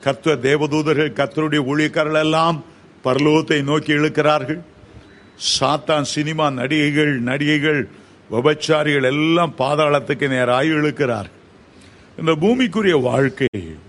கர்த்த தேவதூதர்கள் கர்த்தருடைய ஊழியக்காரர்கள் எல்லாம் பரலோகத்தை நோக்கி இழுக்கிறார்கள் சாத்தான் சினிமா நடிகைகள் நடிகைகள் விபச்சாரிகள் எல்லாம் பாதாளத்துக்கு நேராக இழுக்கிறார்கள் இந்த பூமிக்குரிய வாழ்க்கை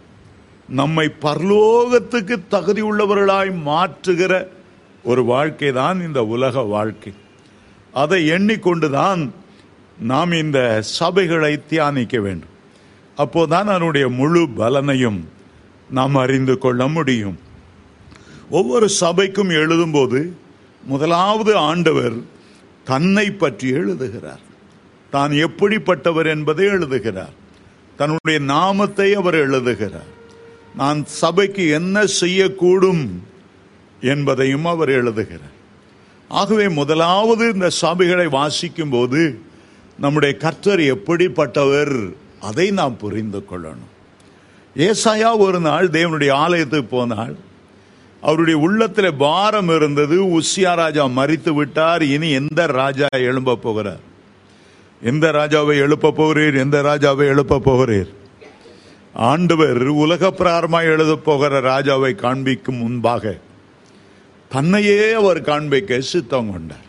நம்மை பரலோகத்துக்கு தகுதி உள்ளவர்களாய் மாற்றுகிற ஒரு வாழ்க்கை தான் இந்த உலக வாழ்க்கை அதை எண்ணிக்கொண்டுதான் நாம் இந்த சபைகளை தியானிக்க வேண்டும் அப்போதான் அதனுடைய முழு பலனையும் நாம் அறிந்து கொள்ள முடியும் ஒவ்வொரு சபைக்கும் எழுதும்போது முதலாவது ஆண்டவர் தன்னை பற்றி எழுதுகிறார் தான் எப்படிப்பட்டவர் என்பதை எழுதுகிறார் தன்னுடைய நாமத்தை அவர் எழுதுகிறார் நான் சபைக்கு என்ன செய்யக்கூடும் என்பதையும் அவர் எழுதுகிறார் ஆகவே முதலாவது இந்த சபைகளை வாசிக்கும் போது நம்முடைய கர்த்தர் எப்படிப்பட்டவர் அதை நாம் புரிந்து கொள்ளணும் ஏசாயா ஒரு நாள் தேவனுடைய ஆலயத்துக்கு போனாள் அவருடைய உள்ளத்தில் பாரம் இருந்தது உசியா ராஜா மறித்து விட்டார் இனி எந்த ராஜா எழும்ப போகிறார் எந்த ராஜாவை எழுப்ப போகிறீர் எந்த ராஜாவை எழுப்ப போகிறீர் ஆண்டவர் உலக பிராரமாய் எழுத போகிற ராஜாவை காண்பிக்கும் முன்பாக தன்னையே அவர் காண்பிக்க சித்தம் கொண்டார்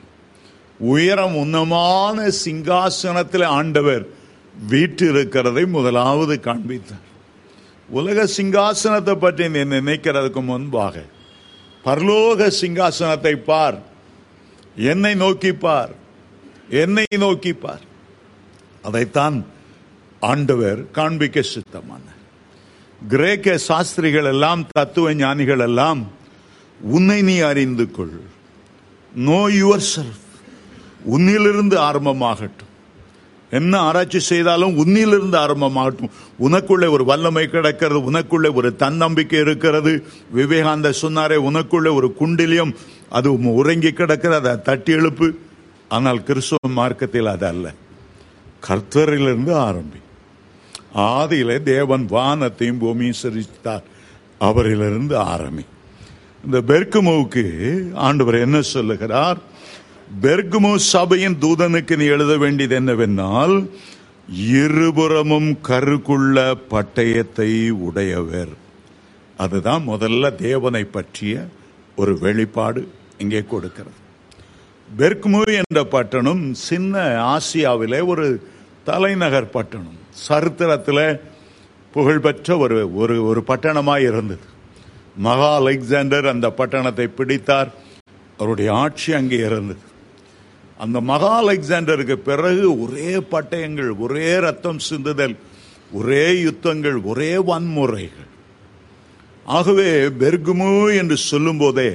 உயரம் உன்னமான சிங்காசனத்தில் ஆண்டவர் வீற்றிருக்கிறதை முதலாவது காண்பித்தார் உலக சிங்காசனத்தை பற்றி நீ நினைக்கிறதுக்கு முன்பாக பரலோக சிங்காசனத்தை பார் என்னை நோக்கி பார் என்னை நோக்கி பார் அதைத்தான் ஆண்டவர் காண்பிக்க சித்தமானார் கிரேக்க சாஸ்திரிகள் எல்லாம் தத்துவ ஞானிகள் எல்லாம் உன்னை நீ அறிந்து கொள் நோ யுவர் செல்ஃப் உன்னிலிருந்து ஆரம்பமாகட்டும் என்ன ஆராய்ச்சி செய்தாலும் உன்னிலிருந்து ஆரம்பமாகட்டும் உனக்குள்ளே ஒரு வல்லமை கிடக்கிறது உனக்குள்ளே ஒரு தன்னம்பிக்கை இருக்கிறது விவேகானந்த சொன்னாரே உனக்குள்ளே ஒரு குண்டிலியம் அது உறங்கி கிடக்கிறது அதை தட்டி எழுப்பு ஆனால் கிறிஸ்துவ மார்க்கத்தில் அது அல்ல கர்த்தரிலிருந்து ஆரம்பி ஆதியிலே தேவன் வானத்தையும் பூமியும் சிரித்தார் அவரிலிருந்து ஆரம்பி இந்த பெர்குமோவுக்கு ஆண்டவர் என்ன சொல்லுகிறார் பெர்குமோ சபையின் தூதனுக்கு நீ எழுத வேண்டியது என்னவென்றால் இருபுறமும் கருக்குள்ள பட்டயத்தை உடையவர் அதுதான் முதல்ல தேவனை பற்றிய ஒரு வெளிப்பாடு இங்கே கொடுக்கிறது பெர்க்மு என்ற பட்டணம் சின்ன ஆசியாவிலே ஒரு தலைநகர் பட்டணம் சரித்திரத்தில் புகழ்பெற்ற ஒரு ஒரு ஒரு பட்டணமாய் இருந்தது மகா அலெக்சாண்டர் அந்த பட்டணத்தை பிடித்தார் அவருடைய ஆட்சி அங்கே இருந்தது அந்த மகா அலெக்சாண்டருக்கு பிறகு ஒரே பட்டயங்கள் ஒரே ரத்தம் சிந்துதல் ஒரே யுத்தங்கள் ஒரே வன்முறைகள் ஆகவே பெர்குமு என்று சொல்லும் போதே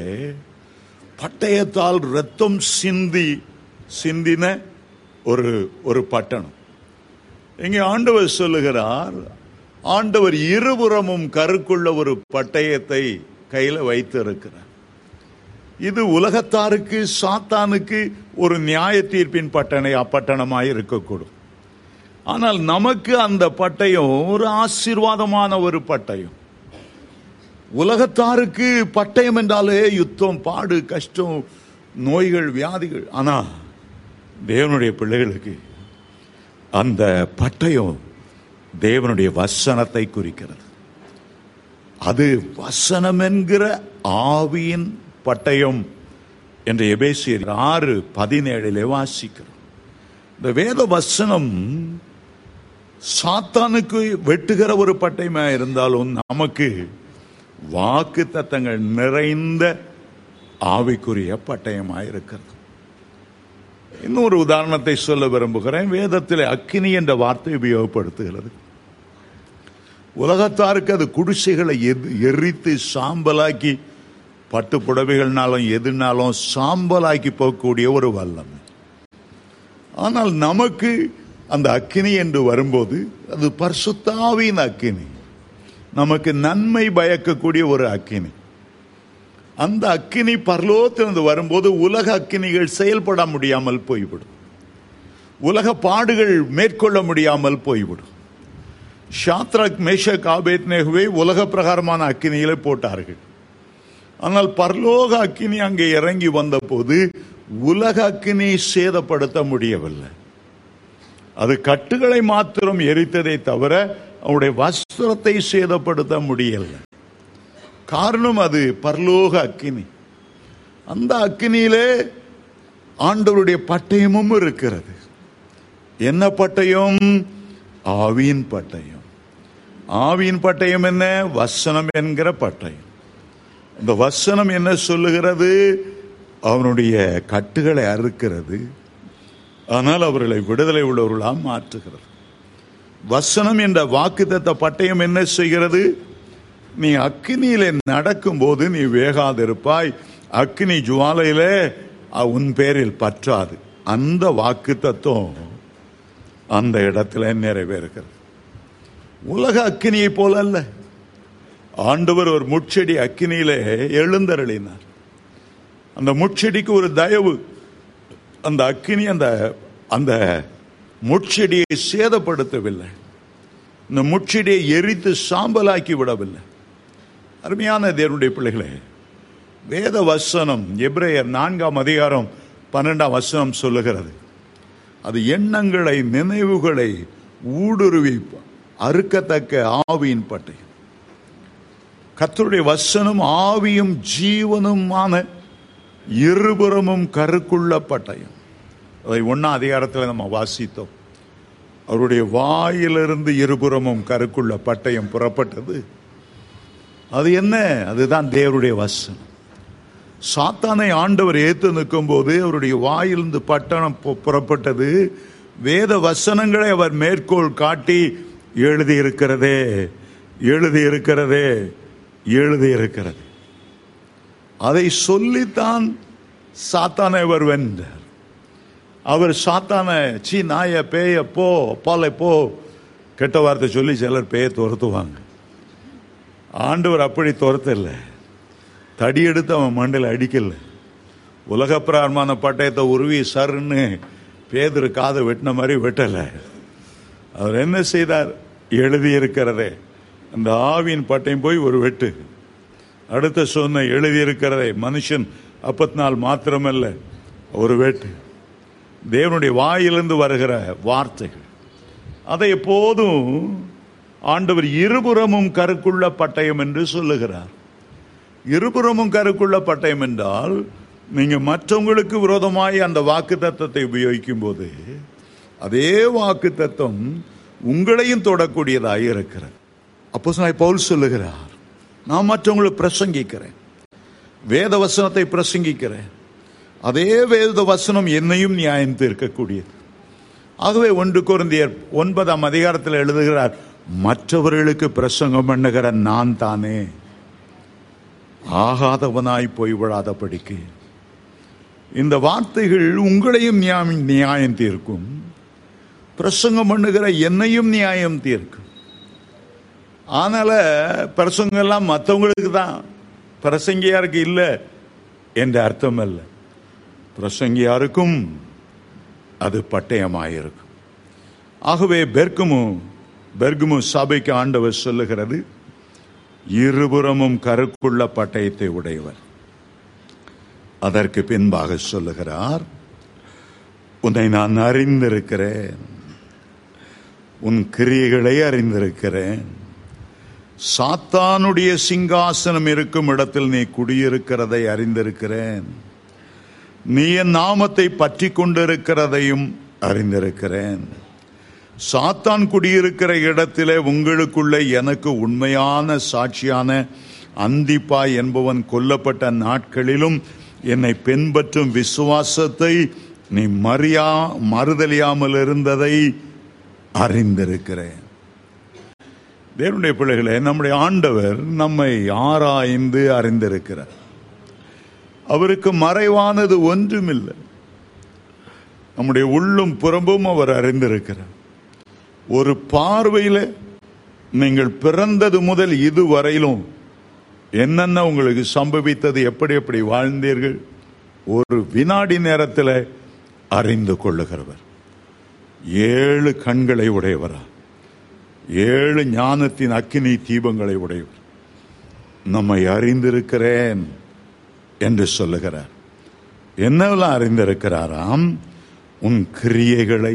பட்டயத்தால் ரத்தம் சிந்தி சிந்தின ஒரு ஒரு பட்டணம் இங்கே ஆண்டவர் சொல்லுகிறார் ஆண்டவர் இருபுறமும் கருக்குள்ள ஒரு பட்டயத்தை கையில வைத்து இருக்கிறார் இது உலகத்தாருக்கு சாத்தானுக்கு ஒரு நியாய தீர்ப்பின் பட்டணை அப்பட்டணமாய் இருக்கக்கூடும் ஆனால் நமக்கு அந்த பட்டயம் ஒரு ஆசீர்வாதமான ஒரு பட்டயம் உலகத்தாருக்கு பட்டயம் என்றாலே யுத்தம் பாடு கஷ்டம் நோய்கள் வியாதிகள் ஆனா தேவனுடைய பிள்ளைகளுக்கு அந்த பட்டயம் தேவனுடைய வசனத்தை குறிக்கிறது அது வசனம் என்கிற ஆவியின் பட்டயம் என்ற எபேசியர் ஆறு பதினேழிலே வாசிக்கிறோம் இந்த வேத வசனம் சாத்தானுக்கு வெட்டுகிற ஒரு பட்டயமா இருந்தாலும் நமக்கு வாக்கு தத்தங்கள் நிறைந்த ஆவிக்குரிய பட்டயமாக இருக்கிறது இன்னொரு உதாரணத்தை சொல்ல விரும்புகிறேன் வேதத்தில் அக்கினி என்ற வார்த்தை உபயோகப்படுத்துகிறது உலகத்தாருக்கு அது குடிசைகளை எது- எரித்து சாம்பலாக்கி பட்டு புடவைகள்னாலும் எதுனாலும் சாம்பலாக்கி போகக்கூடிய ஒரு வல்லமை ஆனால் நமக்கு அந்த அக்கினி என்று வரும்போது அது பரிசுத்தாவின் அக்கினி நமக்கு நன்மை பயக்கக்கூடிய ஒரு அக்கினி அந்த அக்கினி பரலோகத்திலிருந்து வரும்போது உலக அக்கினிகள் செயல்பட முடியாமல் போய்விடும் உலக பாடுகள் மேற்கொள்ள முடியாமல் போய்விடும் ஷாத்ரக் மேஷக் ஆபேத் நேகுவை உலக பிரகாரமான அக்கினியிலே போட்டார்கள் ஆனால் பரலோக அக்கினி அங்கே இறங்கி வந்தபோது உலக அக்கினி சேதப்படுத்த முடியவில்லை அது கட்டுகளை மாத்திரம் எரித்ததை தவிர அவருடைய வஸ்திரத்தை சேதப்படுத்த முடியல காரணம் அது பரலோக அக்கினி அந்த அக்கினியிலே ஆண்டவருடைய பட்டயமும் இருக்கிறது என்ன பட்டயம் ஆவியின் பட்டயம் ஆவியின் பட்டயம் என்ன வசனம் என்கிற பட்டயம் இந்த வசனம் என்ன சொல்லுகிறது அவனுடைய கட்டுகளை அறுக்கிறது ஆனால் அவர்களை விடுதலை உள்ளவர்களாக மாற்றுகிறது வசனம் என்ற வாக்குத்தத்த பட்டயம் என்ன செய்கிறது நீ அக்கினியிலே நடக்கும்போது நீ வேகாதிருப்பாய் அக்கினி ஜுவாலையிலே அ- உன் பேரில் பற்றாது அந்த வாக்கு தத்துவம் அந்த இடத்துல நிறைவேறுகிறது உலக அக்கினியை போல அல்ல ஆண்டவர் ஒரு முட்செடி அக்கினியிலே எழுந்தருளினார் அந்த முட்செடிக்கு ஒரு தயவு அந்த அக்கினி அந்த அந்த முட்செடியை சேதப்படுத்தவில்லை இந்த முட்செடியை எரித்து சாம்பலாக்கி விடவில்லை அருமையான தேவனுடைய பிள்ளைகளே வேத வசனம் எபிரேயர் நான்காம் அதிகாரம் பன்னெண்டாம் வசனம் சொல்லுகிறது அது எண்ணங்களை நினைவுகளை ஊடுருவி அறுக்கத்தக்க ஆவியின் பட்டயம் கர்த்தருடைய வசனம் ஆவியும் ஜீவனுமான இருபுறமும் கருக்குள்ள பட்டயம் அதை ஒன்னா அதிகாரத்தில் நம்ம வாசித்தோம் அவருடைய வாயிலிருந்து இருபுறமும் கருக்குள்ள பட்டயம் புறப்பட்டது அது என்ன அதுதான் தேவருடைய வசனம் சாத்தானை ஆண்டவர் ஏத்து நிற்கும் போது அவருடைய வாயிலிருந்து பட்டணம் பு- புறப்பட்டது வேத வசனங்களை அவர் மேற்கோள் காட்டி எழுதியிருக்கிறதே எழுதியிருக்கிறதே எழுதியிருக்கிறது அதை சொல்லித்தான் சாத்தானை அவர் வென்றார் அவர் சாத்தான சீ நாய பேய போ பாலை போ கெட்ட வார்த்தை சொல்லி சிலர் பேய துரத்துவாங்க ஆண்டவர் அப்படி துரத்தல தடி எடுத்து அவன் மண்டையில் அடிக்கல உலகப்பிராரமான பட்டயத்தை உருவி சருன்னு பேதர் காதை வெட்டின மாதிரி வெட்டல அவர் என்ன செய்தார் எழுதியிருக்கிறதே அந்த ஆவியின் பட்டயம் போய் ஒரு வெட்டு அடுத்த சொன்ன எழுதியிருக்கிறதே மனுஷன் அப்பத்தினால் மாத்திரமல்ல ஒரு வெட்டு தேவனுடைய வாயிலிருந்து வருகிற வார்த்தைகள் அதை எப்போதும் ஆண்டவர் இருபுறமும் கருக்குள்ள பட்டயம் என்று சொல்லுகிறார் இருபுறமும் கருக்குள்ள பட்டயம் என்றால் நீங்க மற்றவங்களுக்கு விரோதமாய் அந்த வாக்கு தத்தத்தை உபயோகிக்கும் போது அதே வாக்கு தத்தம் உங்களையும் தொடக்கூடியதாக இருக்கிறது அப்போ பவுல் சொல்லுகிறார் நான் மற்றவங்களுக்கு பிரசங்கிக்கிறேன் வேத வசனத்தை பிரசங்கிக்கிறேன் அதே வேத வசனம் என்னையும் நியாயம் தீர்க்கக்கூடியது ஆகவே ஒன்று குருந்தியர் ஒன்பதாம் அதிகாரத்தில் எழுதுகிறார் மற்றவர்களுக்கு பிரசங்கம் பண்ணுகிற நான் தானே ஆகாதவனாய் போய் விழாதபடிக்கு இந்த வார்த்தைகள் உங்களையும் நியாயம் நியாயம் தீர்க்கும் பிரசங்கம் பண்ணுகிற என்னையும் நியாயம் தீர்க்கும் ஆனால பிரசங்கம் எல்லாம் மற்றவங்களுக்கு தான் பிரசங்கியாருக்கு இல்லை என்ற அர்த்தம் அல்ல பிரசங்கியாருக்கும் அது பட்டயமாயிருக்கும் ஆகவே பெர்குமு பெர்குமு சபைக்கு ஆண்டவர் சொல்லுகிறது இருபுறமும் கருக்குள்ள பட்டயத்தை உடையவர் அதற்கு பின்பாக சொல்லுகிறார் உன்னை நான் அறிந்திருக்கிறேன் உன் கிரியைகளை அறிந்திருக்கிறேன் சாத்தானுடைய சிங்காசனம் இருக்கும் இடத்தில் நீ குடியிருக்கிறதை அறிந்திருக்கிறேன் நீ என் நாமத்தை பற்றி கொண்டிருக்கிறதையும் அறிந்திருக்கிறேன் சாத்தான் குடியிருக்கிற இடத்திலே உங்களுக்குள்ளே எனக்கு உண்மையான சாட்சியான அந்திப்பாய் என்பவன் கொல்லப்பட்ட நாட்களிலும் என்னை பின்பற்றும் விசுவாசத்தை நீ மறியா மறுதலியாமல் இருந்ததை அறிந்திருக்கிறேன் தேவனுடைய பிள்ளைகளே நம்முடைய ஆண்டவர் நம்மை ஆராய்ந்து அறிந்திருக்கிறார் அவருக்கு மறைவானது ஒன்றுமில்லை நம்முடைய உள்ளும் புறம்பும் அவர் அறிந்திருக்கிறார் ஒரு பார்வையில் நீங்கள் பிறந்தது முதல் இதுவரையிலும் என்னென்ன உங்களுக்கு சம்பவித்தது எப்படி எப்படி வாழ்ந்தீர்கள் ஒரு வினாடி நேரத்தில் அறிந்து கொள்ளுகிறவர் ஏழு கண்களை உடையவரா ஏழு ஞானத்தின் அக்கினி தீபங்களை உடையவர் நம்மை அறிந்திருக்கிறேன் என்று சொல்லுகிறார் என்னவெல்லாம் அறிந்திருக்கிறாராம் உன் கிரியைகளை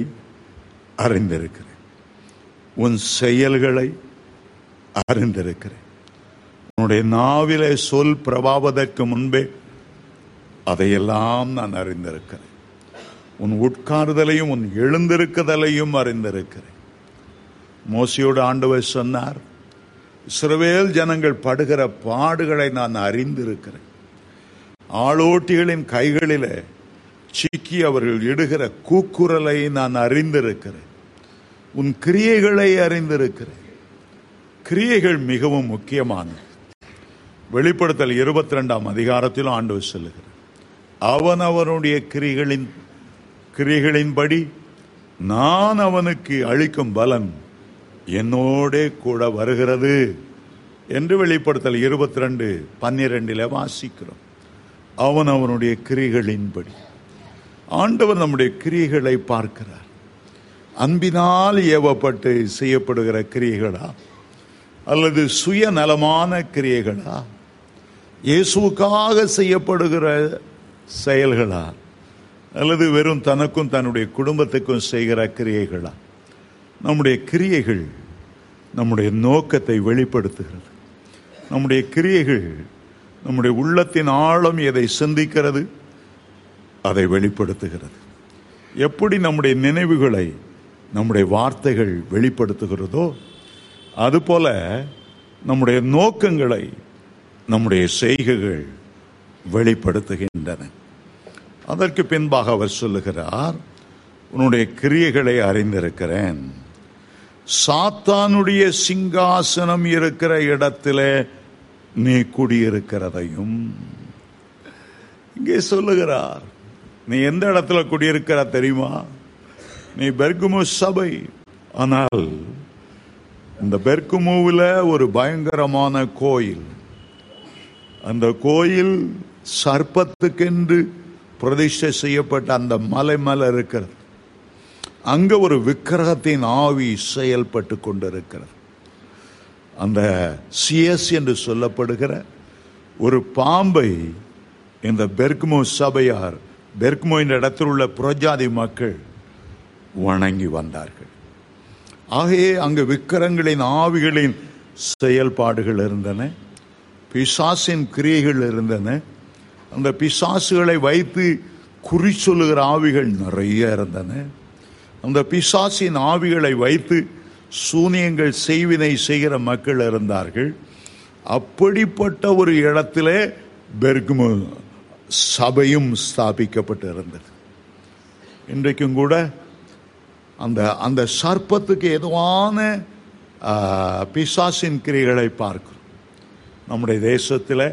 அறிந்திருக்கிறேன் உன் செயல்களை அறிந்திருக்கிறேன் உன்னுடைய நாவிலே சொல் பிரபாவதற்கு முன்பே அதையெல்லாம் நான் அறிந்திருக்கிறேன் உன் உட்காருதலையும் உன் எழுந்திருக்குதலையும் அறிந்திருக்கிறேன் மோசியோடு ஆண்டவர் சொன்னார் இஸ்ரவேல் ஜனங்கள் படுகிற பாடுகளை நான் அறிந்திருக்கிறேன் ஆளோட்டிகளின் கைகளிலே சிக்கி அவர்கள் இடுகிற கூக்குரலை நான் அறிந்திருக்கிறேன் உன் கிரியைகளை அறிந்திருக்கிறேன் கிரியைகள் மிகவும் முக்கியமானது வெளிப்படுத்தல் இருபத்தி ரெண்டாம் அதிகாரத்தில் ஆண்டவர் சொல்லுகிறார் அவன் அவனுடைய கிரிகளின் கிரிகளின்படி நான் அவனுக்கு அளிக்கும் பலன் என்னோடே கூட வருகிறது என்று வெளிப்படுத்தல் இருபத்தி ரெண்டு பன்னிரெண்டில் வாசிக்கிறோம் அவன் அவனுடைய கிரிகளின்படி ஆண்டவர் நம்முடைய கிரியைகளை பார்க்கிறார் அன்பினால் ஏவப்பட்டு செய்யப்படுகிற கிரியைகளா அல்லது சுயநலமான கிரியைகளா இயேசுவுக்காக செய்யப்படுகிற செயல்களா அல்லது வெறும் தனக்கும் தன்னுடைய குடும்பத்துக்கும் செய்கிற கிரியைகளா நம்முடைய கிரியைகள் நம்முடைய நோக்கத்தை வெளிப்படுத்துகிறது நம்முடைய கிரியைகள் நம்முடைய உள்ளத்தின் ஆழம் எதை சிந்திக்கிறது அதை வெளிப்படுத்துகிறது எப்படி நம்முடைய நினைவுகளை நம்முடைய வார்த்தைகள் வெளிப்படுத்துகிறதோ அதுபோல நம்முடைய நோக்கங்களை நம்முடைய செய்கைகள் வெளிப்படுத்துகின்றன அதற்கு பின்பாக அவர் சொல்லுகிறார் உன்னுடைய கிரியைகளை அறிந்திருக்கிறேன் சாத்தானுடைய சிங்காசனம் இருக்கிற இடத்திலே நீ குடியிருக்கிறதையும் இங்கே சொல்லுகிறார் நீ எந்த இடத்துல குடியிருக்கிற தெரியுமா நீ பெர்குமு சபை ஆனால் இந்த பெர்குமுவில் ஒரு பயங்கரமான கோயில் அந்த கோயில் சர்ப்பத்துக்கென்று பிரதிஷ்டை செய்யப்பட்ட அந்த மலை மேல இருக்கிறது அங்க ஒரு விக்கிரகத்தின் ஆவி செயல்பட்டு கொண்டிருக்கிறது அந்த சிஎஸ் என்று சொல்லப்படுகிற ஒரு பாம்பை இந்த பெர்க்மோ சபையார் பெர்க்மோ என்ற இடத்தில் உள்ள புரஜாதி மக்கள் வணங்கி வந்தார்கள் ஆகவே அங்கு விக்கிரங்களின் ஆவிகளின் செயல்பாடுகள் இருந்தன பிசாசின் கிரியைகள் இருந்தன அந்த பிசாசுகளை வைத்து குறி சொல்லுகிற ஆவிகள் நிறைய இருந்தன அந்த பிசாசின் ஆவிகளை வைத்து சூனியங்கள் செய்வினை செய்கிற மக்கள் இருந்தார்கள் அப்படிப்பட்ட ஒரு இடத்திலே பெர்குமு சபையும் ஸ்தாபிக்கப்பட்டு இருந்தது இன்றைக்கும் கூட அந்த அந்த சர்ப்பத்துக்கு எதுவான ஆ, பிசாசின் கிரிகளை பார்க்கிறோம் நம்முடைய தேசத்தில்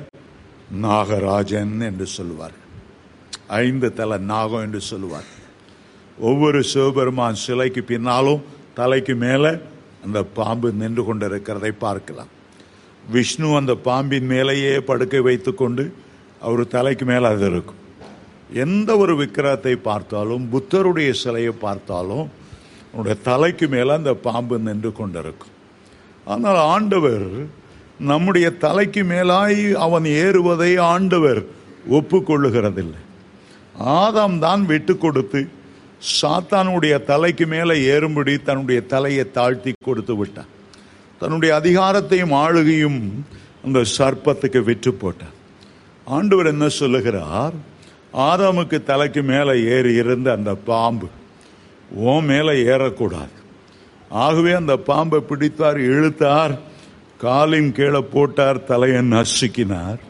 நாகராஜன் என்று சொல்லுவார்கள் ஐந்து தலை நாகம் என்று சொல்லுவார்கள் ஒவ்வொரு சிவபெருமான் சிலைக்கு பின்னாலும் தலைக்கு மேலே அந்த பாம்பு நின்று கொண்டிருக்கிறதை பார்க்கலாம் விஷ்ணு அந்த பாம்பின் மேலேயே படுக்கை வைத்துக்கொண்டு அவர் தலைக்கு மேலே அது இருக்கும் எந்த ஒரு விக்கிரகத்தை பார்த்தாலும் புத்தருடைய சிலையை பார்த்தாலும் அவருடைய தலைக்கு மேலே அந்த பாம்பு நின்று கொண்டிருக்கும் ஆனால் ஆண்டவர் நம்முடைய தலைக்கு மேலாய் அவன் ஏறுவதை ஆண்டவர் ஒப்புக்கொள்ளுகிறதில்லை ஆதாம் தான் விட்டு கொடுத்து சாத்தானுடைய தலைக்கு மேலே ஏறும்படி தன்னுடைய தலையை தாழ்த்தி கொடுத்து விட்டான் தன்னுடைய அதிகாரத்தையும் ஆளுகையும் அந்த சர்ப்பத்துக்கு விற்று போட்டார் ஆண்டவர் என்ன சொல்லுகிறார் ஆதாமுக்கு தலைக்கு மேலே ஏறி இருந்த அந்த பாம்பு ஓ மேலே ஏறக்கூடாது ஆகவே அந்த பாம்பை பிடித்தார் இழுத்தார் காலின் கீழே போட்டார் தலையை நசுக்கினார்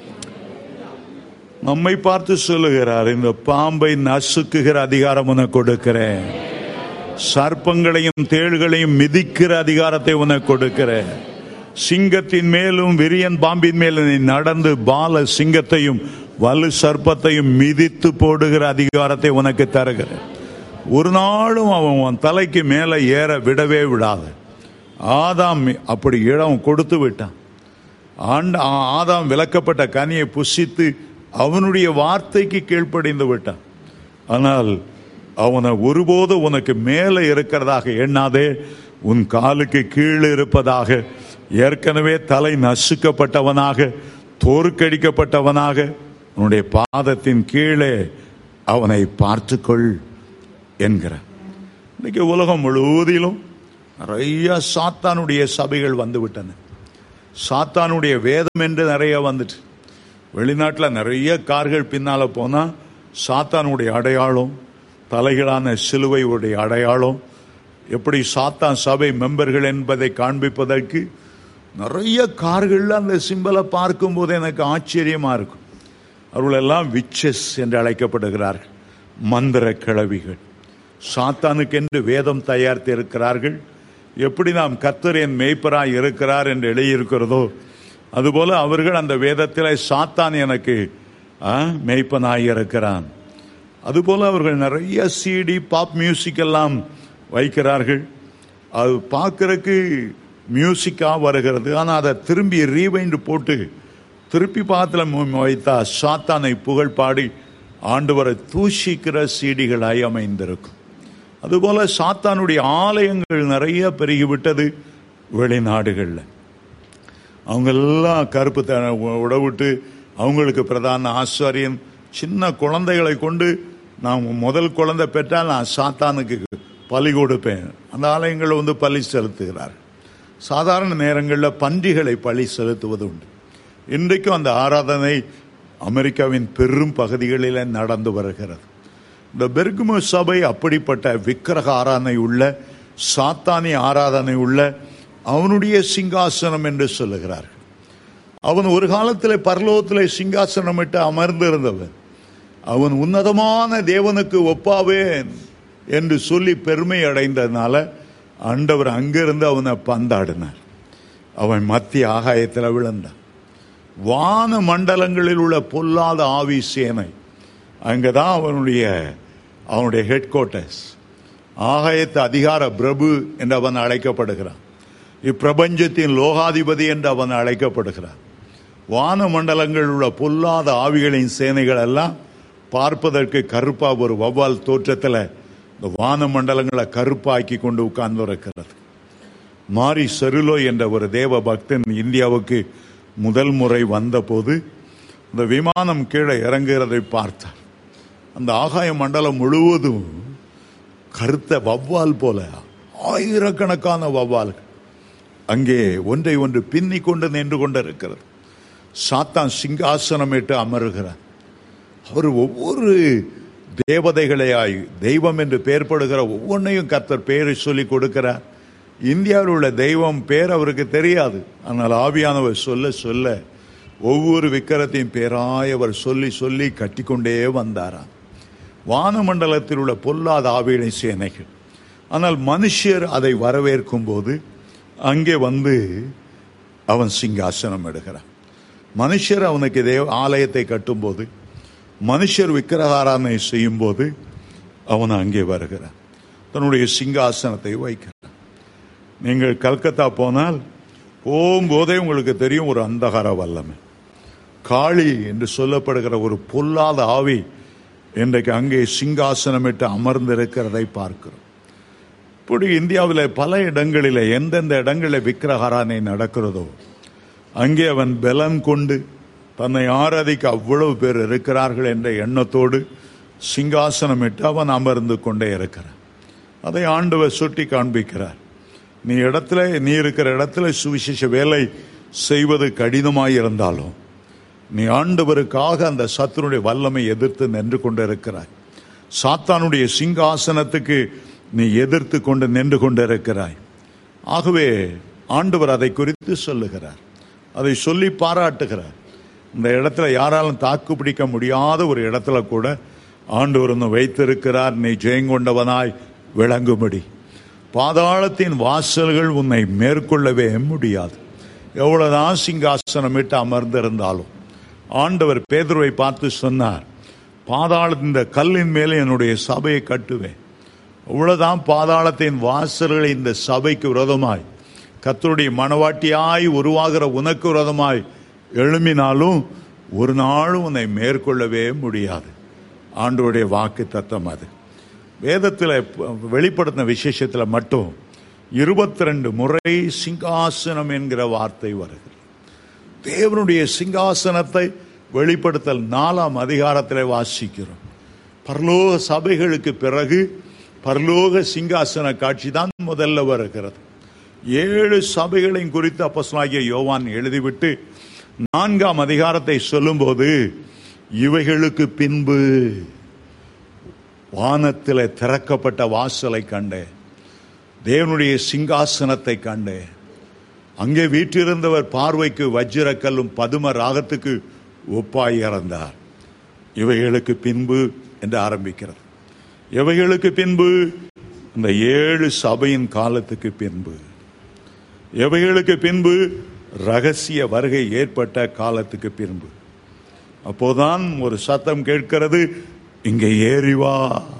நம்மை பார்த்து சொல்லுகிறார் இந்த பாம்பை நசுக்குகிற அதிகாரம் உனக்கு கொடுக்கிறேன் சர்ப்பங்களையும் தேள்களையும் மிதிக்கிற அதிகாரத்தை உனக்கு கொடுக்கிறேன் சிங்கத்தின் மேலும் விரியன் பாம்பின் மேலும் நீ நடந்து பால சிங்கத்தையும் வலு சர்ப்பத்தையும் மிதித்து போடுகிற அதிகாரத்தை உனக்கு தருகிறேன் ஒரு நாளும் அவன் உன் தலைக்கு மேலே ஏற விடவே விடாது ஆதாம் அப்படி இடம் கொடுத்து விட்டான் ஆண்ட ஆ- ஆதாம் விளக்கப்பட்ட கனியை புசித்து அவனுடைய வார்த்தைக்கு கீழ்ப்படிந்து விட்டான் ஆனால் அவனை ஒருபோதும் உனக்கு மேலே இருக்கிறதாக எண்ணாதே உன் காலுக்கு கீழே இருப்பதாக ஏற்கனவே தலை நசுக்கப்பட்டவனாக தோற்கடிக்கப்பட்டவனாக உன்னுடைய பாதத்தின் கீழே அவனை பார்த்துக்கொள் என்கிற இன்னைக்கு உலகம் முழுவதிலும் நிறைய சாத்தானுடைய சபைகள் வந்து விட்டன சாத்தானுடைய வேதம் என்று நிறைய வந்துட்டு வெளிநாட்டில் நிறைய கார்கள் பின்னால போனா சாத்தானுடைய அடையாளம் தலைகளான சிலுவையுடைய அடையாளம் எப்படி சாத்தான் சபை மெம்பர்கள் என்பதை காண்பிப்பதற்கு நிறைய கார்கள்ல அந்த சிம்பலை பார்க்கும்போது எனக்கு ஆச்சரியமா இருக்கும் அவர்களெல்லாம் விச்சஸ் என்று அழைக்கப்படுகிறார்கள் மந்திர கிழவிகள் சாத்தானுக்கென்று வேதம் தயாரித்து இருக்கிறார்கள் எப்படி நாம் கர்த்தர் என் மேய்ப்பராய் இருக்கிறார் என்று எழுதியிருக்கிறதோ அதுபோல அவர்கள் அந்த வேதத்தில் சாத்தான் எனக்கு ஆ, மேய்ப்பனாய் இருக்கிறான் அதுபோல அவர்கள் நிறைய சிடி பாப் மியூசிக் எல்லாம் வைக்கிறார்கள் அது பார்க்கறதுக்கு மியூசிக்காக வருகிறது ஆனால் அதை திரும்பி ரீவைண்டு போட்டு திருப்பி பாத்துல வைத்தா சாத்தானை புகழ் பாடி ஆண்டவரை தூஷிக்கிற சீடிகளாய் அமைந்திருக்கும் அதுபோல சாத்தானுடைய ஆலயங்கள் நிறைய பெருகிவிட்டது வெளிநாடுகளில் அவங்க எல்லாம் கருப்பு த உடவிட்டு அவங்களுக்கு பிரதான ஆசாரியன் சின்ன குழந்தைகளை கொண்டு நான் முதல் குழந்தை பெற்றால் நான் சாத்தானுக்கு பலி கொடுப்பேன் அந்த ஆலயங்களில் வந்து பலி செலுத்துகிறார் சாதாரண நேரங்களில் பன்றிகளை பலி செலுத்துவது உண்டு இன்றைக்கும் அந்த ஆராதனை அமெரிக்காவின் பெரும் பகுதிகளில் நடந்து வருகிறது இந்த பெர்குமு சபை அப்படிப்பட்ட விக்கிரக ஆராதனை உள்ள சாத்தானி ஆராதனை உள்ள அவனுடைய சிங்காசனம் என்று சொல்லுகிறார்கள் அவன் ஒரு காலத்தில் பரலோகத்தில் சிங்காசனமிட்டு அமர்ந்திருந்தவன் அவன் உன்னதமான தேவனுக்கு ஒப்பாவேன் என்று சொல்லி பெருமை அடைந்ததுனால ஆண்டவர் அங்கிருந்து அவனை பந்தாடினார் அவன் மத்திய ஆகாயத்தில் விழுந்தான் வான மண்டலங்களில் உள்ள பொல்லாத ஆவி சேனை அங்கதான் அவனுடைய அவனுடைய ஹெட் குவார்ட்டர்ஸ் ஆகாயத்து அதிகார பிரபு என்று அவன் அழைக்கப்படுகிறான் இப்பிரபஞ்சத்தின் லோகாதிபதி என்று அவன் அழைக்கப்படுகிறான் வான மண்டலங்களில் உள்ள பொல்லாத ஆவிகளின் சேனைகள் எல்லாம் பார்ப்பதற்கு கருப்பா ஒரு வவ்வால் தோற்றத்தில் இந்த வான மண்டலங்களை கருப்பாக்கி கொண்டு உட்கார்ந்து இருக்கிறது மாரி செருலோ என்ற ஒரு தேவ பக்தன் இந்தியாவுக்கு முதல் முறை வந்தபோது இந்த விமானம் கீழே இறங்குகிறதை பார்த்தார் அந்த ஆகாய மண்டலம் முழுவதும் கருத்த வவ்வால் போல ஆயிரக்கணக்கான வவ்வால்கள் அங்கே ஒன்றை ஒன்று பின்னி கொண்டு நின்று கொண்டிருக்கிறது சாத்தான் சிங்காசனமிட்டு அமருகிறார் அவர் ஒவ்வொரு தேவதைகளையாய் தெய்வம் என்று பெயர்படுகிற ஒவ்வொன்றையும் கர்த்தர் பெயரை சொல்லி கொடுக்கிறார் இந்தியாவில் உள்ள தெய்வம் பேர் அவருக்கு தெரியாது ஆனால் ஆவியானவர் சொல்ல சொல்ல ஒவ்வொரு விக்கிரத்தையும் பேராய் அவர் சொல்லி சொல்லி கட்டிக்கொண்டே வந்தாராம் வானமண்டலத்தில் உள்ள பொல்லாத ஆவிகளை சேனைகள் ஆனால் மனுஷர் அதை வரவேற்கும் போது அங்கே வந்து அவன் சிங்காசனம் எடுக்கிறான் மனுஷர் அவனுக்கு தேவ ஆலயத்தை கட்டும்போது மனுஷர் விக்கிரகாராதனை செய்யும் போது அவன் அங்கே வருகிறான் தன்னுடைய சிங்காசனத்தை வைக்கிறான் நீங்கள் கல்கத்தா போனால் போகும்போதே உங்களுக்கு தெரியும் ஒரு அந்தகார வல்லமை காளி என்று சொல்லப்படுகிற ஒரு பொல்லாத ஆவி இன்றைக்கு அங்கே சிங்காசனமிட்டு அமர்ந்திருக்கிறதை பார்க்கிறோம் இப்படி இந்தியாவில் பல இடங்களில் எந்தெந்த இடங்களில் விக்கிரகாரானை நடக்கிறதோ அங்கே அவன் பலன் கொண்டு தன்னை ஆராதிக்க அவ்வளவு பேர் இருக்கிறார்கள் என்ற எண்ணத்தோடு சிங்காசனமிட்டு அவன் அமர்ந்து கொண்டே இருக்கிறான் அதை ஆண்டவர் சுட்டி காண்பிக்கிறார் நீ இடத்துல நீ இருக்கிற இடத்துல சுவிசேஷ வேலை செய்வது கடினமாய் இருந்தாலும் நீ ஆண்டவருக்காக அந்த சத்துருடைய வல்லமை எதிர்த்து நின்று கொண்டிருக்கிறாய் சாத்தானுடைய சிங்காசனத்துக்கு நீ எதிர்த்து கொண்டு நின்று கொண்டிருக்கிறாய் ஆகவே ஆண்டவர் அதை குறித்து சொல்லுகிறார் அதை சொல்லி பாராட்டுகிறார் இந்த இடத்துல யாராலும் தாக்கு பிடிக்க முடியாத ஒரு இடத்துல கூட ஆண்டவர் ஒன்று வைத்திருக்கிறார் நீ ஜெயங்கொண்டவனாய் விளங்கும்படி பாதாளத்தின் வாசல்கள் உன்னை மேற்கொள்ளவே முடியாது எவ்வளவுதான் சிங்காசனமிட்டு அமர்ந்திருந்தாலும் ஆண்டவர் பேதுருவை பார்த்து சொன்னார் பாதாள இந்த கல்லின் மேலே என்னுடைய சபையை கட்டுவேன் அவ்வளவுதான் பாதாளத்தின் வாசல்களை இந்த சபைக்கு விரோதமாய் கத்தருடைய மனவாட்டியாய் உருவாகிற உனக்கு விரோதமாய் எழும்பினாலும் ஒரு நாளும் உன்னை மேற்கொள்ளவே முடியாது ஆண்டவருடைய வாக்கு தத்தம் அது வேதத்தில் வெளிப்படுத்தின விசேஷத்தில் மட்டும் இருபத்தி ரெண்டு முறை சிங்காசனம் என்கிற வார்த்தை வருகிறது தேவனுடைய சிங்காசனத்தை வெளிப்படுத்தல் நாலாம் அதிகாரத்தில் வாசிக்கிறோம் பரலோக சபைகளுக்கு பிறகு பரலோக சிங்காசன காட்சி தான் முதல்ல வருகிறது ஏழு சபைகளையும் குறித்து அப்போஸ்தலனாகிய யோவான் எழுதிவிட்டு நான்காம் அதிகாரத்தை சொல்லும்போது இவைகளுக்கு பின்பு வானத்தில் திறக்கப்பட்ட வாசலை கண்டேன் தேவனுடைய சிங்காசனத்தை கண்டேன் அங்கே வீற்றிருந்தவர் பார்வைக்கு வஜ்ரக்கல்லும் பதும ராகத்துக்கு ஒப்பாய் இறந்தார் இவைகளுக்கு பின்பு என்று ஆரம்பிக்கிறது இவைகளுக்கு பின்பு இந்த ஏழு சபையின் காலத்துக்கு பின்பு எவைகளுக்கு பின்பு ரகசிய வருகை ஏற்பட்ட காலத்துக்கு பின்பு அப்போதான் ஒரு சத்தம் கேட்கிறது இங்கே ஏறி வா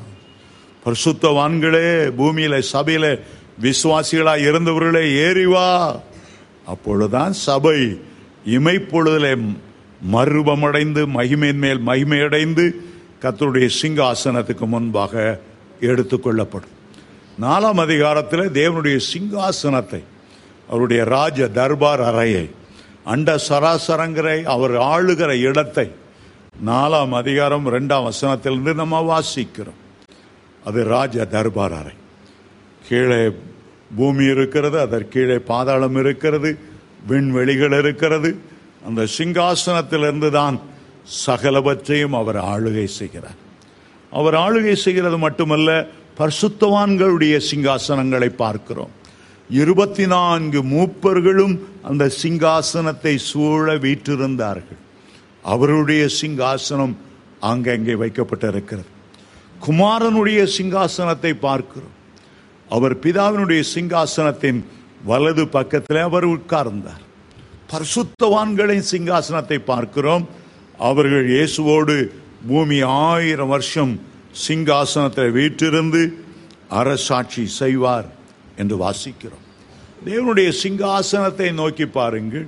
பரிசுத்தவான்களே பூமியில சபையில விசுவாசிகளா இருந்தவர்களே ஏறி வா அப்பொழுதுதான் சபை இமைப்பொழுதிலே மறுபமடைந்து மகிமையின் மேல் மகிமையடைந்து கர்த்தருடைய சிங்காசனத்துக்கு முன்பாக எடுத்துக்கொள்ளப்படும் நாலாம் அதிகாரத்தில் தேவனுடைய சிங்காசனத்தை அவருடைய ராஜ தர்பார் அறையை அண்ட சராசரங்கரை அவர் ஆளுகிற இடத்தை நாலாம் அதிகாரம் இரண்டாம் வசனத்திலிருந்து நம்ம வாசிக்கிறோம் அது ராஜ தர்பார் அறை கீழே பூமி இருக்கிறது அதற்கு கீழே பாதாளம் இருக்கிறது விண்வெளிகள் இருக்கிறது அந்த சிங்காசனத்திலிருந்து தான் சகலவற்றையும் அவர் ஆளுகை செய்கிறார் அவர் ஆளுகை செய்கிறது மட்டுமல்ல பரிசுத்தவான்களுடைய சிங்காசனங்களை பார்க்கிறோம் இருபத்தி நான்கு மூப்பர்களும் அந்த சிங்காசனத்தை சூழ வீற்றிருந்தார்கள் அவருடைய சிங்காசனம் ஆங்கங்கே வைக்கப்பட்டிருக்கிறது குமாரனுடைய சிங்காசனத்தை பார்க்கிறோம் அவர் பிதாவினுடைய சிங்காசனத்தின் வலது பக்கத்தில் அவர் உட்கார்ந்தார் பரிசுத்தவான்களின் சிங்காசனத்தை பார்க்கிறோம் அவர்கள் இயேசுவோடு பூமி ஆயிரம் வருஷம் சிங்காசனத்தில் வீற்றிருந்து அரசாட்சி செய்வார் என்று வாசிக்கிறோம் தேவனுடைய சிங்காசனத்தை நோக்கி பாருங்கள்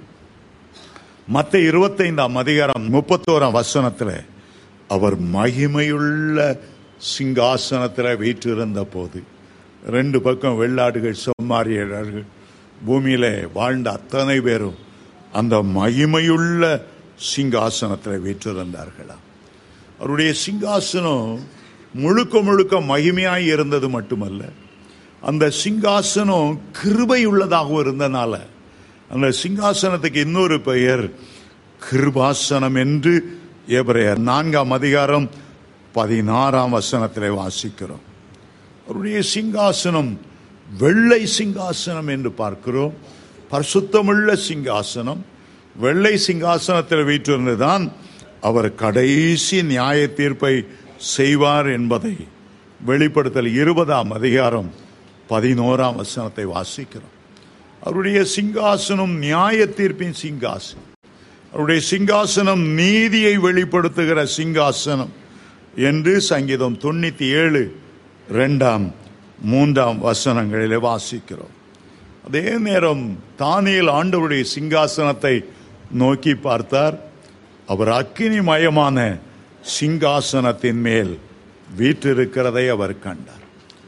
மத்த இருபத்தைந்தாம் அதிகாரம் முப்பத்தோராம் வசனத்தில் அவர் மகிமையுள்ள சிங்காசனத்தில் வீற்றிருந்த போது ரெண்டு பக்கம் வெள்ளாடுகள் செம்மாறியர்கள் பூமியில வாழ்ந்த அத்தனை பேரும் அந்த மகிமையுள்ள சிங்காசனத்தில் வீற்றிருந்தார்களா அவருடைய சிங்காசனம் முழுக்க முழுக்க மகிமையாய் இருந்தது மட்டுமல்ல அந்த சிங்காசனம் கிருபை உள்ளதாகவும் இருந்தனால அந்த சிங்காசனத்துக்கு இன்னொரு பெயர் கிருபாசனம் என்று எபிரேயர் நான்காம் அதிகாரம் பதினாறாம் வசனத்திலே வாசிக்கிறோம் அவருடைய சிங்காசனம் வெள்ளை சிங்காசனம் என்று பார்க்கிறோம் பரிசுத்தமுள்ள சிங்காசனம் வெள்ளை சிங்காசனத்தில் வீற்றிருந்துதான் அவர் கடைசி நியாய தீர்ப்பை செய்வார் என்பதை வெளிப்படுத்தல் இருபதாம் அதிகாரம் பதினோராம் வசனத்தை வாசிக்கிறோம் அவருடைய சிங்காசனம் நியாய தீர்ப்பின் சிங்காசனம் அவருடைய சிங்காசனம் நீதியை வெளிப்படுத்துகிற சிங்காசனம் என்று சங்கீதம் தொண்ணூத்தி ஏழு இரண்டாம் மூன்றாம் வசனங்களிலே வாசிக்கிறோம் அதே நேரம் தானியல் ஆண்டவருடைய சிங்காசனத்தை நோக்கி பார்த்தார் அவர் அக்கினி மயமான சிங்காசனத்தின் மேல் வீற்றிருக்கிறதை அவர் கண்டார்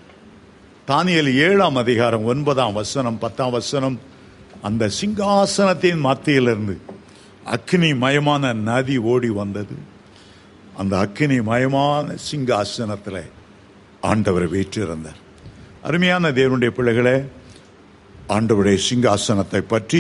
தானியல் ஏழாம் அதிகாரம் ஒன்பதாம் வசனம் பத்தாம் வசனம் அந்த சிங்காசனத்தின் மத்தியிலிருந்து அக்னி மயமான நதி ஓடி வந்தது அந்த அக்கினி மயமான சிங்காசனத்தில் ஆண்டவர் வீற்றிருந்தார் அருமையான தேவனுடைய பிள்ளைகளே ஆண்டவருடைய சிங்காசனத்தை பற்றி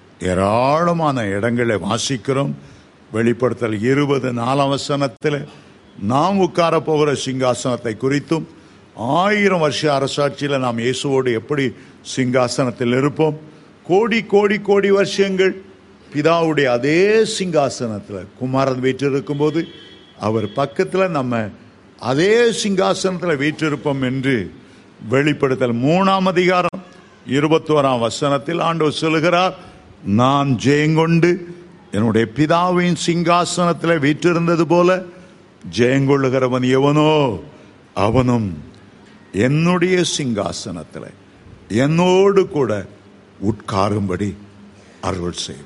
ஏராளமான இடங்களை வாசிக்கிறோம் வெளிப்படுத்தல் இருபது நாலாம் வசனத்தில் நாம் உட்கார போகிற சிங்காசனத்தை குறித்தும் ஆயிரம் வருஷ அரசாட்சியில் நாம் இயேசுவோடு எப்படி சிங்காசனத்தில் இருப்போம் கோடி கோடி கோடி வருஷங்கள் பிதாவுடைய அதே சிங்காசனத்தில் குமாரன் வீற்றிருக்கும் போது அவர் பக்கத்தில் நம்ம அதே சிங்காசனத்தில் வீற்றிருப்போம் என்று வெளிப்படுத்தல் மூணாம் அதிகாரம் இருபத்தோராம் வசனத்தில் ஆண்டவர் சொல்லுகிறார் நான் ஜெயங்கொண்டு என்னுடைய பிதாவின் சிங்காசனத்தில் வீற்றிருந்தது போல ஜெயங்கொள்ளுகிறவன் எவனோ அவனும் என்னுடைய சிங்காசனத்தில் என்னோடு கூட உட்காரும்படி அருள் செய்வேன்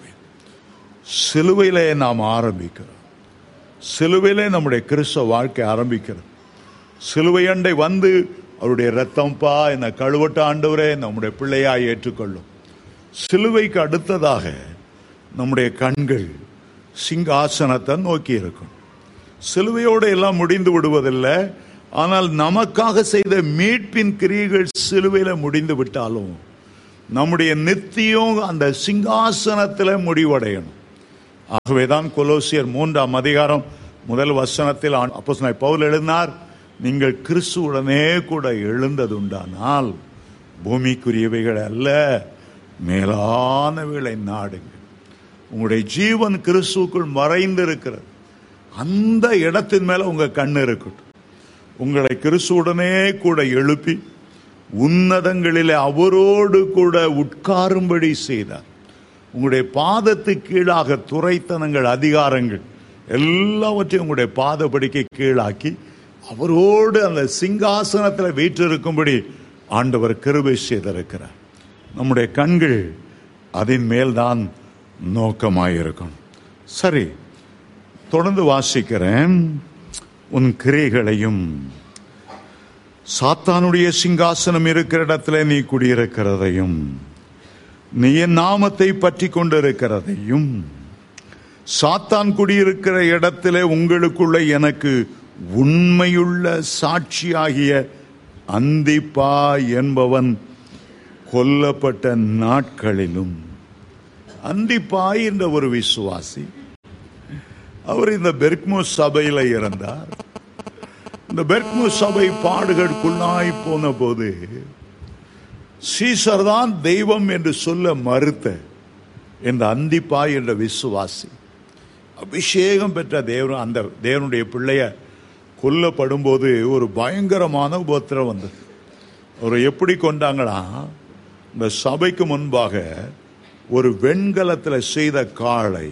சிலுவையிலே நாம் ஆரம்பிக்கிறோம் சிலுவையிலே நம்முடைய கிறிஸ்தவ வாழ்க்கை ஆரம்பிக்கிறோம் சிலுவை அண்டை வந்து அவருடைய ரத்தம்பா என்னை கழுவட்ட ஆண்டவரே நம்முடைய பிள்ளையாய் ஏற்றுக்கொள்ளும் சிலுவைக்கு அடுத்ததாக நம்முடைய கண்கள் சிங்காசனத்தை நோக்கி இருக்கும் சிலுவையோடு எல்லாம் முடிந்து விடுவதில்லை ஆனால் நமக்காக செய்த மீட்பின் கிரியைகள் சிலுவையில் முடிந்து விட்டாலும் நம்முடைய நித்தியம் அந்த சிங்காசனத்தில் முடிவடையணும் ஆகவேதான் கொலோசியர் மூன்றாம் அதிகாரம் முதல் வசனத்தில் அப்போ பவுல் எழுதினார் நீங்கள் கிறிஸ்துவுடனே கூட எழுந்ததுண்டானால் பூமிக்குரியவைகள் அல்ல மேலானவைகளை நாடுங்கள் உங்களுடைய ஜீவன் கிறிஸ்துவுக்குள் மறைந்து இருக்கிறது அந்த இடத்தின் மேல உங்க கண் இருக்கட்டும் உங்களை கிறிஸ்துவுடனே கூட எழுப்பி உன்னதங்களிலே அவரோடு கூட உட்காரும்படி செய்தார் உங்களுடைய பாதத்துக்கு கீழாக துறைத்தனங்கள் அதிகாரங்கள் எல்லாவற்றையும் உங்களுடைய பாதப்படிக்கு கீழாக்கி அவரோடு அந்த சிங்காசனத்தில் வீற்றிருக்கும்படி ஆண்டவர் கிருபை செய்திருக்கிறார் நம்முடைய கண்கள் அதன் மேல்தான் நோக்கமாயிருக்கும் சரி தொடர்ந்து வாசிக்கிறேன் உன் கிரைகளையும் சாத்தானுடைய சிங்காசனம் இருக்கிற இடத்துல நீ குடியிருக்கிறதையும் நீ என் நாமத்தை பற்றி கொண்டிருக்கிறதையும் சாத்தான் குடியிருக்கிற இடத்திலே உங்களுக்குள்ள எனக்கு உண்மையுள்ள சாட்சியாகிய அந்திப்பா என்பவன் கொல்லப்பட்ட நாட்களிலும் அந்திப்பாய் என்ற ஒரு விசுவாசி அவர் இந்த பெர்க்மோ சபையில இருந்தார் இந்த பெர்க்மோ சபை பாடுகளுக்குள்ளாய் போன போது சீசர் தான் தெய்வம் என்று சொல்ல மறுத்த இந்த அந்திப்பாய் என்ற விசுவாசி அபிஷேகம் பெற்ற தேவன் அந்த தேவனுடைய பிள்ளைய கொல்லப்படும் போது ஒரு பயங்கரமான உபத்திரம் வந்தது அவரை எப்படி கொண்டாங்களா இந்த சபைக்கு முன்பாக ஒரு வெண்கலத்தில் செய்த காளை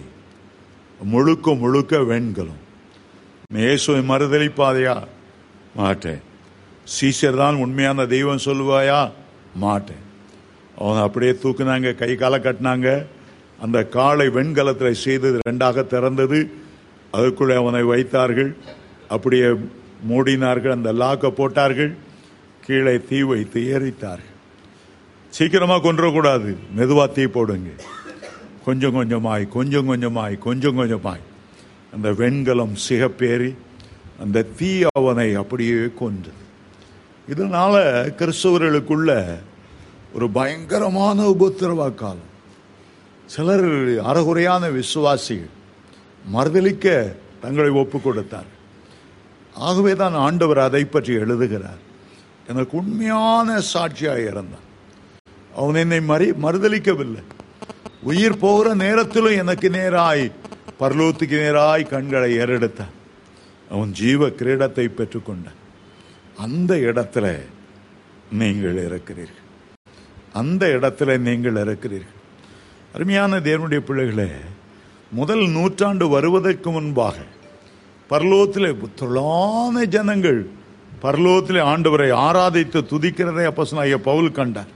முழுக்க முழுக்க வெண்கலம் இயேசுவை மறுதளிப்பாதையா மாட்டேன் சீசர் தான் உண்மையான தெய்வம் சொல்லுவாயா மாட்டேன் அவங்க அப்படியே தூக்குனாங்க கை கால கட்டினாங்க அந்த காளை வெண்கலத்தில் செய்தது ரெண்டாக திறந்தது அதற்குள்ளே அவனை வைத்தார்கள் அப்படியே மூடினார்கள் அந்த லாக்கை போட்டார்கள் கீழே தீ வைத்து எரித்தார்கள் சீக்கிரமா கொன்றக்கூடாது மெதுவா தீ போடுங்க கொஞ்சம் கொஞ்சமாய் கொஞ்சம் கொஞ்சமாய் கொஞ்சம் கொஞ்சமாய் அந்த வெண்கலம் சிகப்பேறி அந்த தீ அவனை அப்படியே கொன்றது இதனால கிறிஸ்தவர்களுக்குள்ள ஒரு பயங்கரமான உபத்திரவ காலம் சிலர் அறகுறையான விசுவாசிகள் மறுதளிக்க தங்களை ஒப்பு கொடுத்தார் ஆகவே தான் ஆண்டவர் அதை பற்றி எழுதுகிறார் எனக்கு உண்மையான சாட்சியாக இருந்தான் அவன் என்னை மறி மறுதளிக்கவில்லை உயிர் போகிற நேரத்திலும் எனக்கு நேராய் பரலோத்துக்கு நேராய் கண்களை ஏறெடுத்தான் அவன் ஜீவ கிரீடத்தை பெற்றுக்கொண்டான் அந்த இடத்துல நீங்கள் இருக்கிறீர்கள் அந்த இடத்துல நீங்கள் இருக்கிறீர்கள் அருமையான தேவனுடைய பிள்ளைகளே முதல் நூற்றாண்டு வருவதற்கு முன்பாக பரலோகத்திலே தொழான ஜனங்கள் பரலோகத்திலே ஆண்டவரை ஆராதித்து துதிக்கிறதை அப்போ ஐயா பவுல் கண்டார்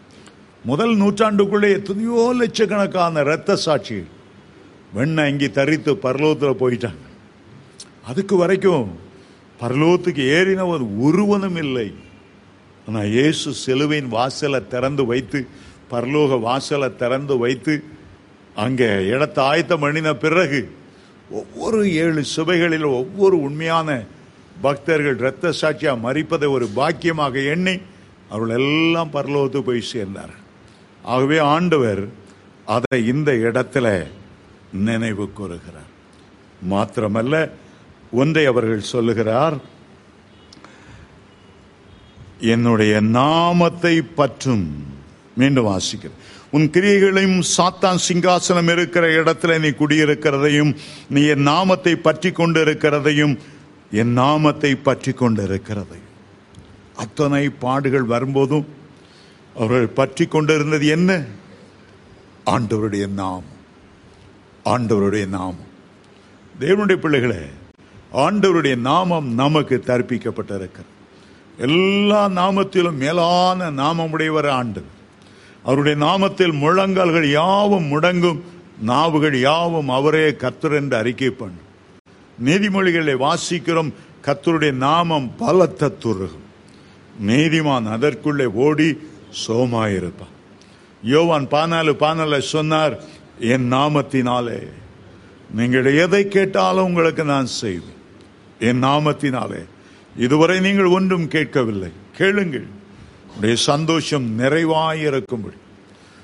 முதல் நூற்றாண்டுக்குள்ளே எத்தனையோ லட்சக்கணக்கான இரத்த சாட்சிகள் வெண்ணை இங்கி தரித்து பரலோகத்தில் போயிட்டாங்க அதுக்கு வரைக்கும் பரலோகத்துக்கு ஏறினவன் ஒருவனும் இல்லை ஆனால் இயேசு சிலுவையின் வாசலை திறந்து வைத்து பரலோக வாசலை திறந்து வைத்து அங்கே இடத்தை ஆயத்தம் பண்ணின பிறகு ஒவ்வொரு ஏழு சுவைகளில் ஒவ்வொரு உண்மையான பக்தர்கள் இரத்த சாட்சியா மறிப்பதை ஒரு பாக்கியமாக எண்ணி அவர்கள் எல்லாம் பரலோகத்துக்கு போய் சேர்ந்தார் ஆகவே ஆண்டவர் அதை இந்த இடத்துல நினைவு கூறுகிறார் மாத்திரமல்ல ஒன்றை அவர்கள் சொல்லுகிறார் என்னுடைய நாமத்தை பற்றும் மீண்டும் வாசிக்கிறேன் உன் கிரியைகளையும் சாத்தான் சிங்காசனம் இருக்கிற இடத்துல நீ குடியிருக்கிறதையும் நீ என் நாமத்தை பற்றி கொண்டு இருக்கிறதையும் என் நாமத்தை பற்றி கொண்டு இருக்கிறதையும் அத்தனை பாடுகள் வரும்போதும் அவர்கள் பற்றி கொண்டிருந்தது என்ன ஆண்டவருடைய நாமம் ஆண்டவருடைய நாமம் தேவனுடைய பிள்ளைகளே ஆண்டவருடைய நாமம் நமக்கு தற்பிக்கப்பட்டிருக்கிறது எல்லா நாமத்திலும் மேலான நாமமுடையவர் ஆண்டவர் அவருடைய நாமத்தில் முழங்கால்கள் யாவும் முடங்கும் நாவுகள் யாவும் அவரே கத்தர் என்று அறிக்கை பண்ணும் நீதிமொழிகளை வாசிக்கிறோம் கத்தருடைய நாமம் பலத்த துருகும் நீதிமான் அதற்குள்ளே ஓடி சோமாயிருப்பான் யோவான் பானாலு பானால சொன்னார் என் நாமத்தினாலே நீங்கள் எதை கேட்டாலும் உங்களுக்கு நான் செய்வேன் என் நாமத்தினாலே இதுவரை நீங்கள் ஒன்றும் கேட்கவில்லை கேளுங்கள் உடைய சந்தோஷம் நிறைவாயிருக்கும்படி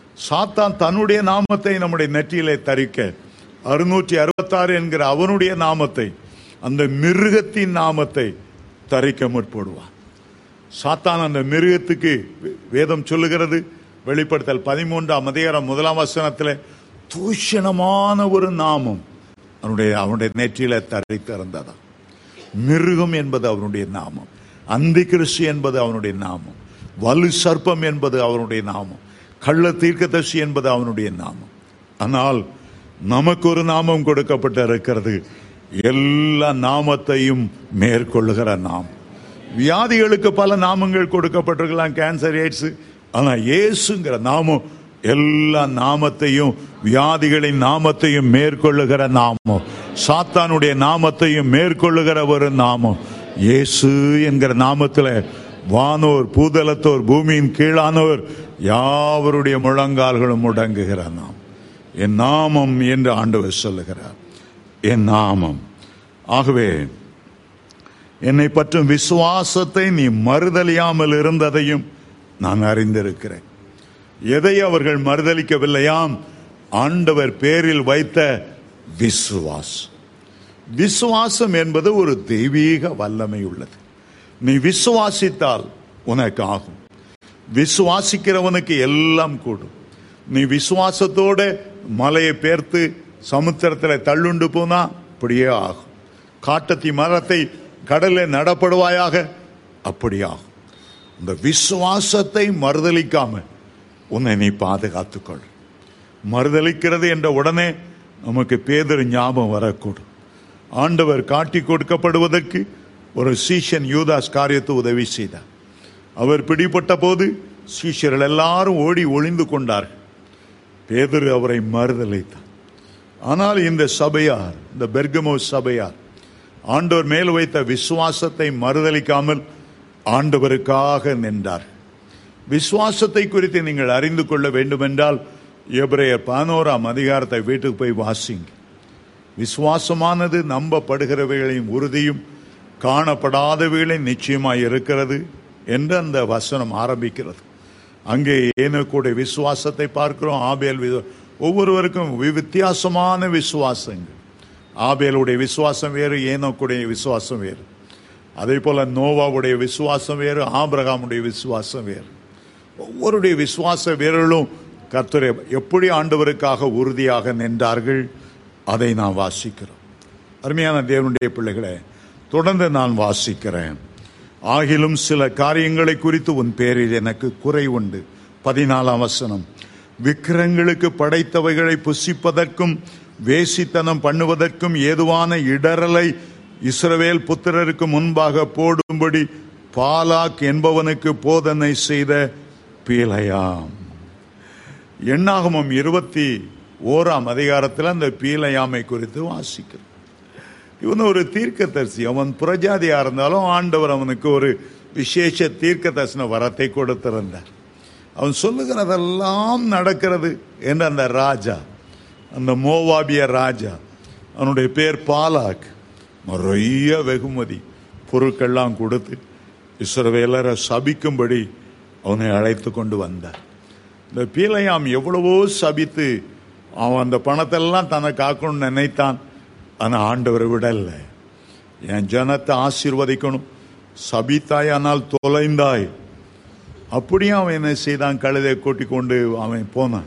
சாத்தான் தன்னுடைய நாமத்தை நம்முடைய நெற்றியிலே தரிக்க அறுநூற்றி அறுபத்தாறு என்கிற அவனுடைய நாமத்தை அந்த மிருகத்தின் நாமத்தை தரிக்க முற்படுவான் சாத்தான் அந்த மிருகத்துக்கு வே- வேதம் சொல்லுகிறது வெளிப்படுத்தல் பதிமூன்றாம் அதிகாரம் முதலாம் வசனத்தில் தூஷணமான ஒரு நாமம் அவனுடைய அவனுடைய நெற்றியில தரித்திருந்ததா மிருகம் என்பது அவனுடைய நாமம் அந்தி கிறிஸ்து என்பது அவனுடைய நாமம் வலு சர்ப்பம் என்பது அவனுடைய நாமம் கள்ள தீர்க்கதர்சி என்பது அவனுடைய நாமம் ஆனால் நமக்கு ஒரு நாமம் கொடுக்கப்பட்டு இருக்கிறது எல்லா நாமத்தையும் மேற்கொள்ளுகிற நாமம் வியாதிகளுக்கு பல நாமங்கள் கொடுக்கப்பட்டிருக்கலாம் கேன்சர் எய்ட்ஸ் ஆனா இயேசுங்கிற நாமம் எல்லா நாமத்தையும் வியாதிகளின் நாமத்தையும் மேற்கொள்ளுகிற நாமம் சாத்தானுடைய நாமத்தையும் மேற்கொள்ளுகிற ஒரு நாமம் இயேசு என்கிற நாமத்தில் வானோர் பூதலத்தோர் பூமியின் கீழானோர் யாவருடைய முழங்கால்களும் முடங்குகிற நாம் என் நாமம் என்று ஆண்டவர் சொல்லுகிறார் என் நாமம் ஆகவே என்னை பற்றும் விசுவாசத்தை நீ மறுதலியாமல் இருந்ததையும் நான் அறிந்திருக்கிறேன் எதை அவர்கள் மறுதலிக்கவில்லையாம் ஆண்டவர் பேரில் வைத்த விசுவாசம் விசுவாசம் என்பது ஒரு தெய்வீக வல்லமை உள்ளது நீ விசுவாசித்தால் உனக்கு ஆகும் விசுவாசிக்கிறவனுக்கு எல்லாம் கூடும் நீ விசுவாசத்தோட மலையை பேர்த்து சமுத்திரத்தில் தள்ளுண்டு போனா அப்படியே ஆகும் காட்டத்தி மரத்தை கடலில் நடப்படுவாயாக அப்படியே ஆகும் அந்த விசுவாசத்தை மறுதலிக்காம உன்னை நீ பாதுகாத்துக்கொள் மறுதலிக்கிறது என்ற உடனே நமக்கு பேதர் ஞாபகம் வரக்கூடும் ஆண்டவர் காட்டி கொடுக்கப்படுவதற்கு ஒரு சீஷன் யூதாஸ் காரியத்தை உதவி செய்தார் அவர் பிடிபட்ட போது சீஷர்கள் எல்லாரும் ஓடி ஒளிந்து கொண்டார்கள் பேதுரு அவரை மறுதலித்தார் ஆனால் இந்த சபையார் இந்த பெர்கமோ சபையார் ஆண்டவர் மேல் வைத்த விசுவாசத்தை மறுதலிக்காமல் ஆண்டவருக்காக நின்றார் விசுவாசத்தை குறித்து நீங்கள் அறிந்து கொள்ள வேண்டுமென்றால் எபிரேயர் பதினோராம் அதிகாரத்தை வீட்டுக்கு போய் வாசிங்க விசுவாசமானது நம்பப்படுகிறவைகளையும் உறுதியும் காணப்படாதவைகளையும் நிச்சயமாய் இருக்கிறது என்று அந்த வசனம் ஆரம்பிக்கிறது அங்கே ஏனோக்குடைய விசுவாசத்தை பார்க்கிறோம் ஆபேல் வி- ஒவ்வொருவருக்கும் வி- வித்தியாசமான விசுவாசங்கள் ஆபேலுடைய விசுவாசம் வேறு ஏனோக்குடைய விசுவாசம் வேறு அதே போல நோவாவுடைய விசுவாசம் வேறு ஆபிரகாமுடைய விசுவாசம் வேறு ஒவ்வொருடைய விசுவாச வீரர்களும் கர்த்தரை எப்படி ஆண்டவருக்காக உறுதியாக நின்றார்கள் அதை நான் வாசிக்கிறோம் அருமையான தேவனுடைய பிள்ளைகளே தொடர்ந்து நான் வாசிக்கிறேன் ஆகிலும் சில காரியங்களை குறித்து உன் பேரில் எனக்கு குறை உண்டு பதினாலாம் வசனம் விக்கிரங்களுக்கு படைத்தவைகளை புசிப்பதற்கும் வேசித்தனம் பண்ணுவதற்கும் ஏதுவான இடரலை இஸ்ரவேல் புத்திரருக்கு முன்பாக போடும்படி பாலாக் என்பவனுக்கு போதனை செய்த பீலையாம் எண்ணாகமம் இருபத்தி ஓராம் அதிகாரத்தில் அந்த பீலையாமை குறித்து வாசிக்கிறோம் இவன் ஒரு தீர்க்கதரிசி அவன் புறஜாதியா இருந்தாலும் ஆண்டவர் அவனுக்கு ஒரு விசேஷ தீர்க்க தரிசன வரத்தை கொடுத்திருந்தார் அவன் சொல்லுகிறதெல்லாம் நடக்கிறது என்று அந்த ராஜா அந்த மோவாபிய ராஜா அவனுடைய பேர் பாலாக் நிறைய வெகுமதி பொருட்கள்லாம் கொடுத்து இஸ்ரவேலரை சபிக்கும்படி அவனை அழைத்து கொண்டு வந்தார் இந்த பீலையாம் எவ்வளவோ சபித்து அவன் அந்த பணத்தெல்லாம் தனக்கு ஆக்கணும்னு நினைத்தான் ஆனால் ஆண்டவரை விடல என் ஜனத்தை ஆசீர்வதிக்கணும் சபித்தாய் ஆனால் தொலைந்தாய் அப்படியே அவன் என்ன செய்தான் கழுதை கூட்டிக் கொண்டு அவன் போனான்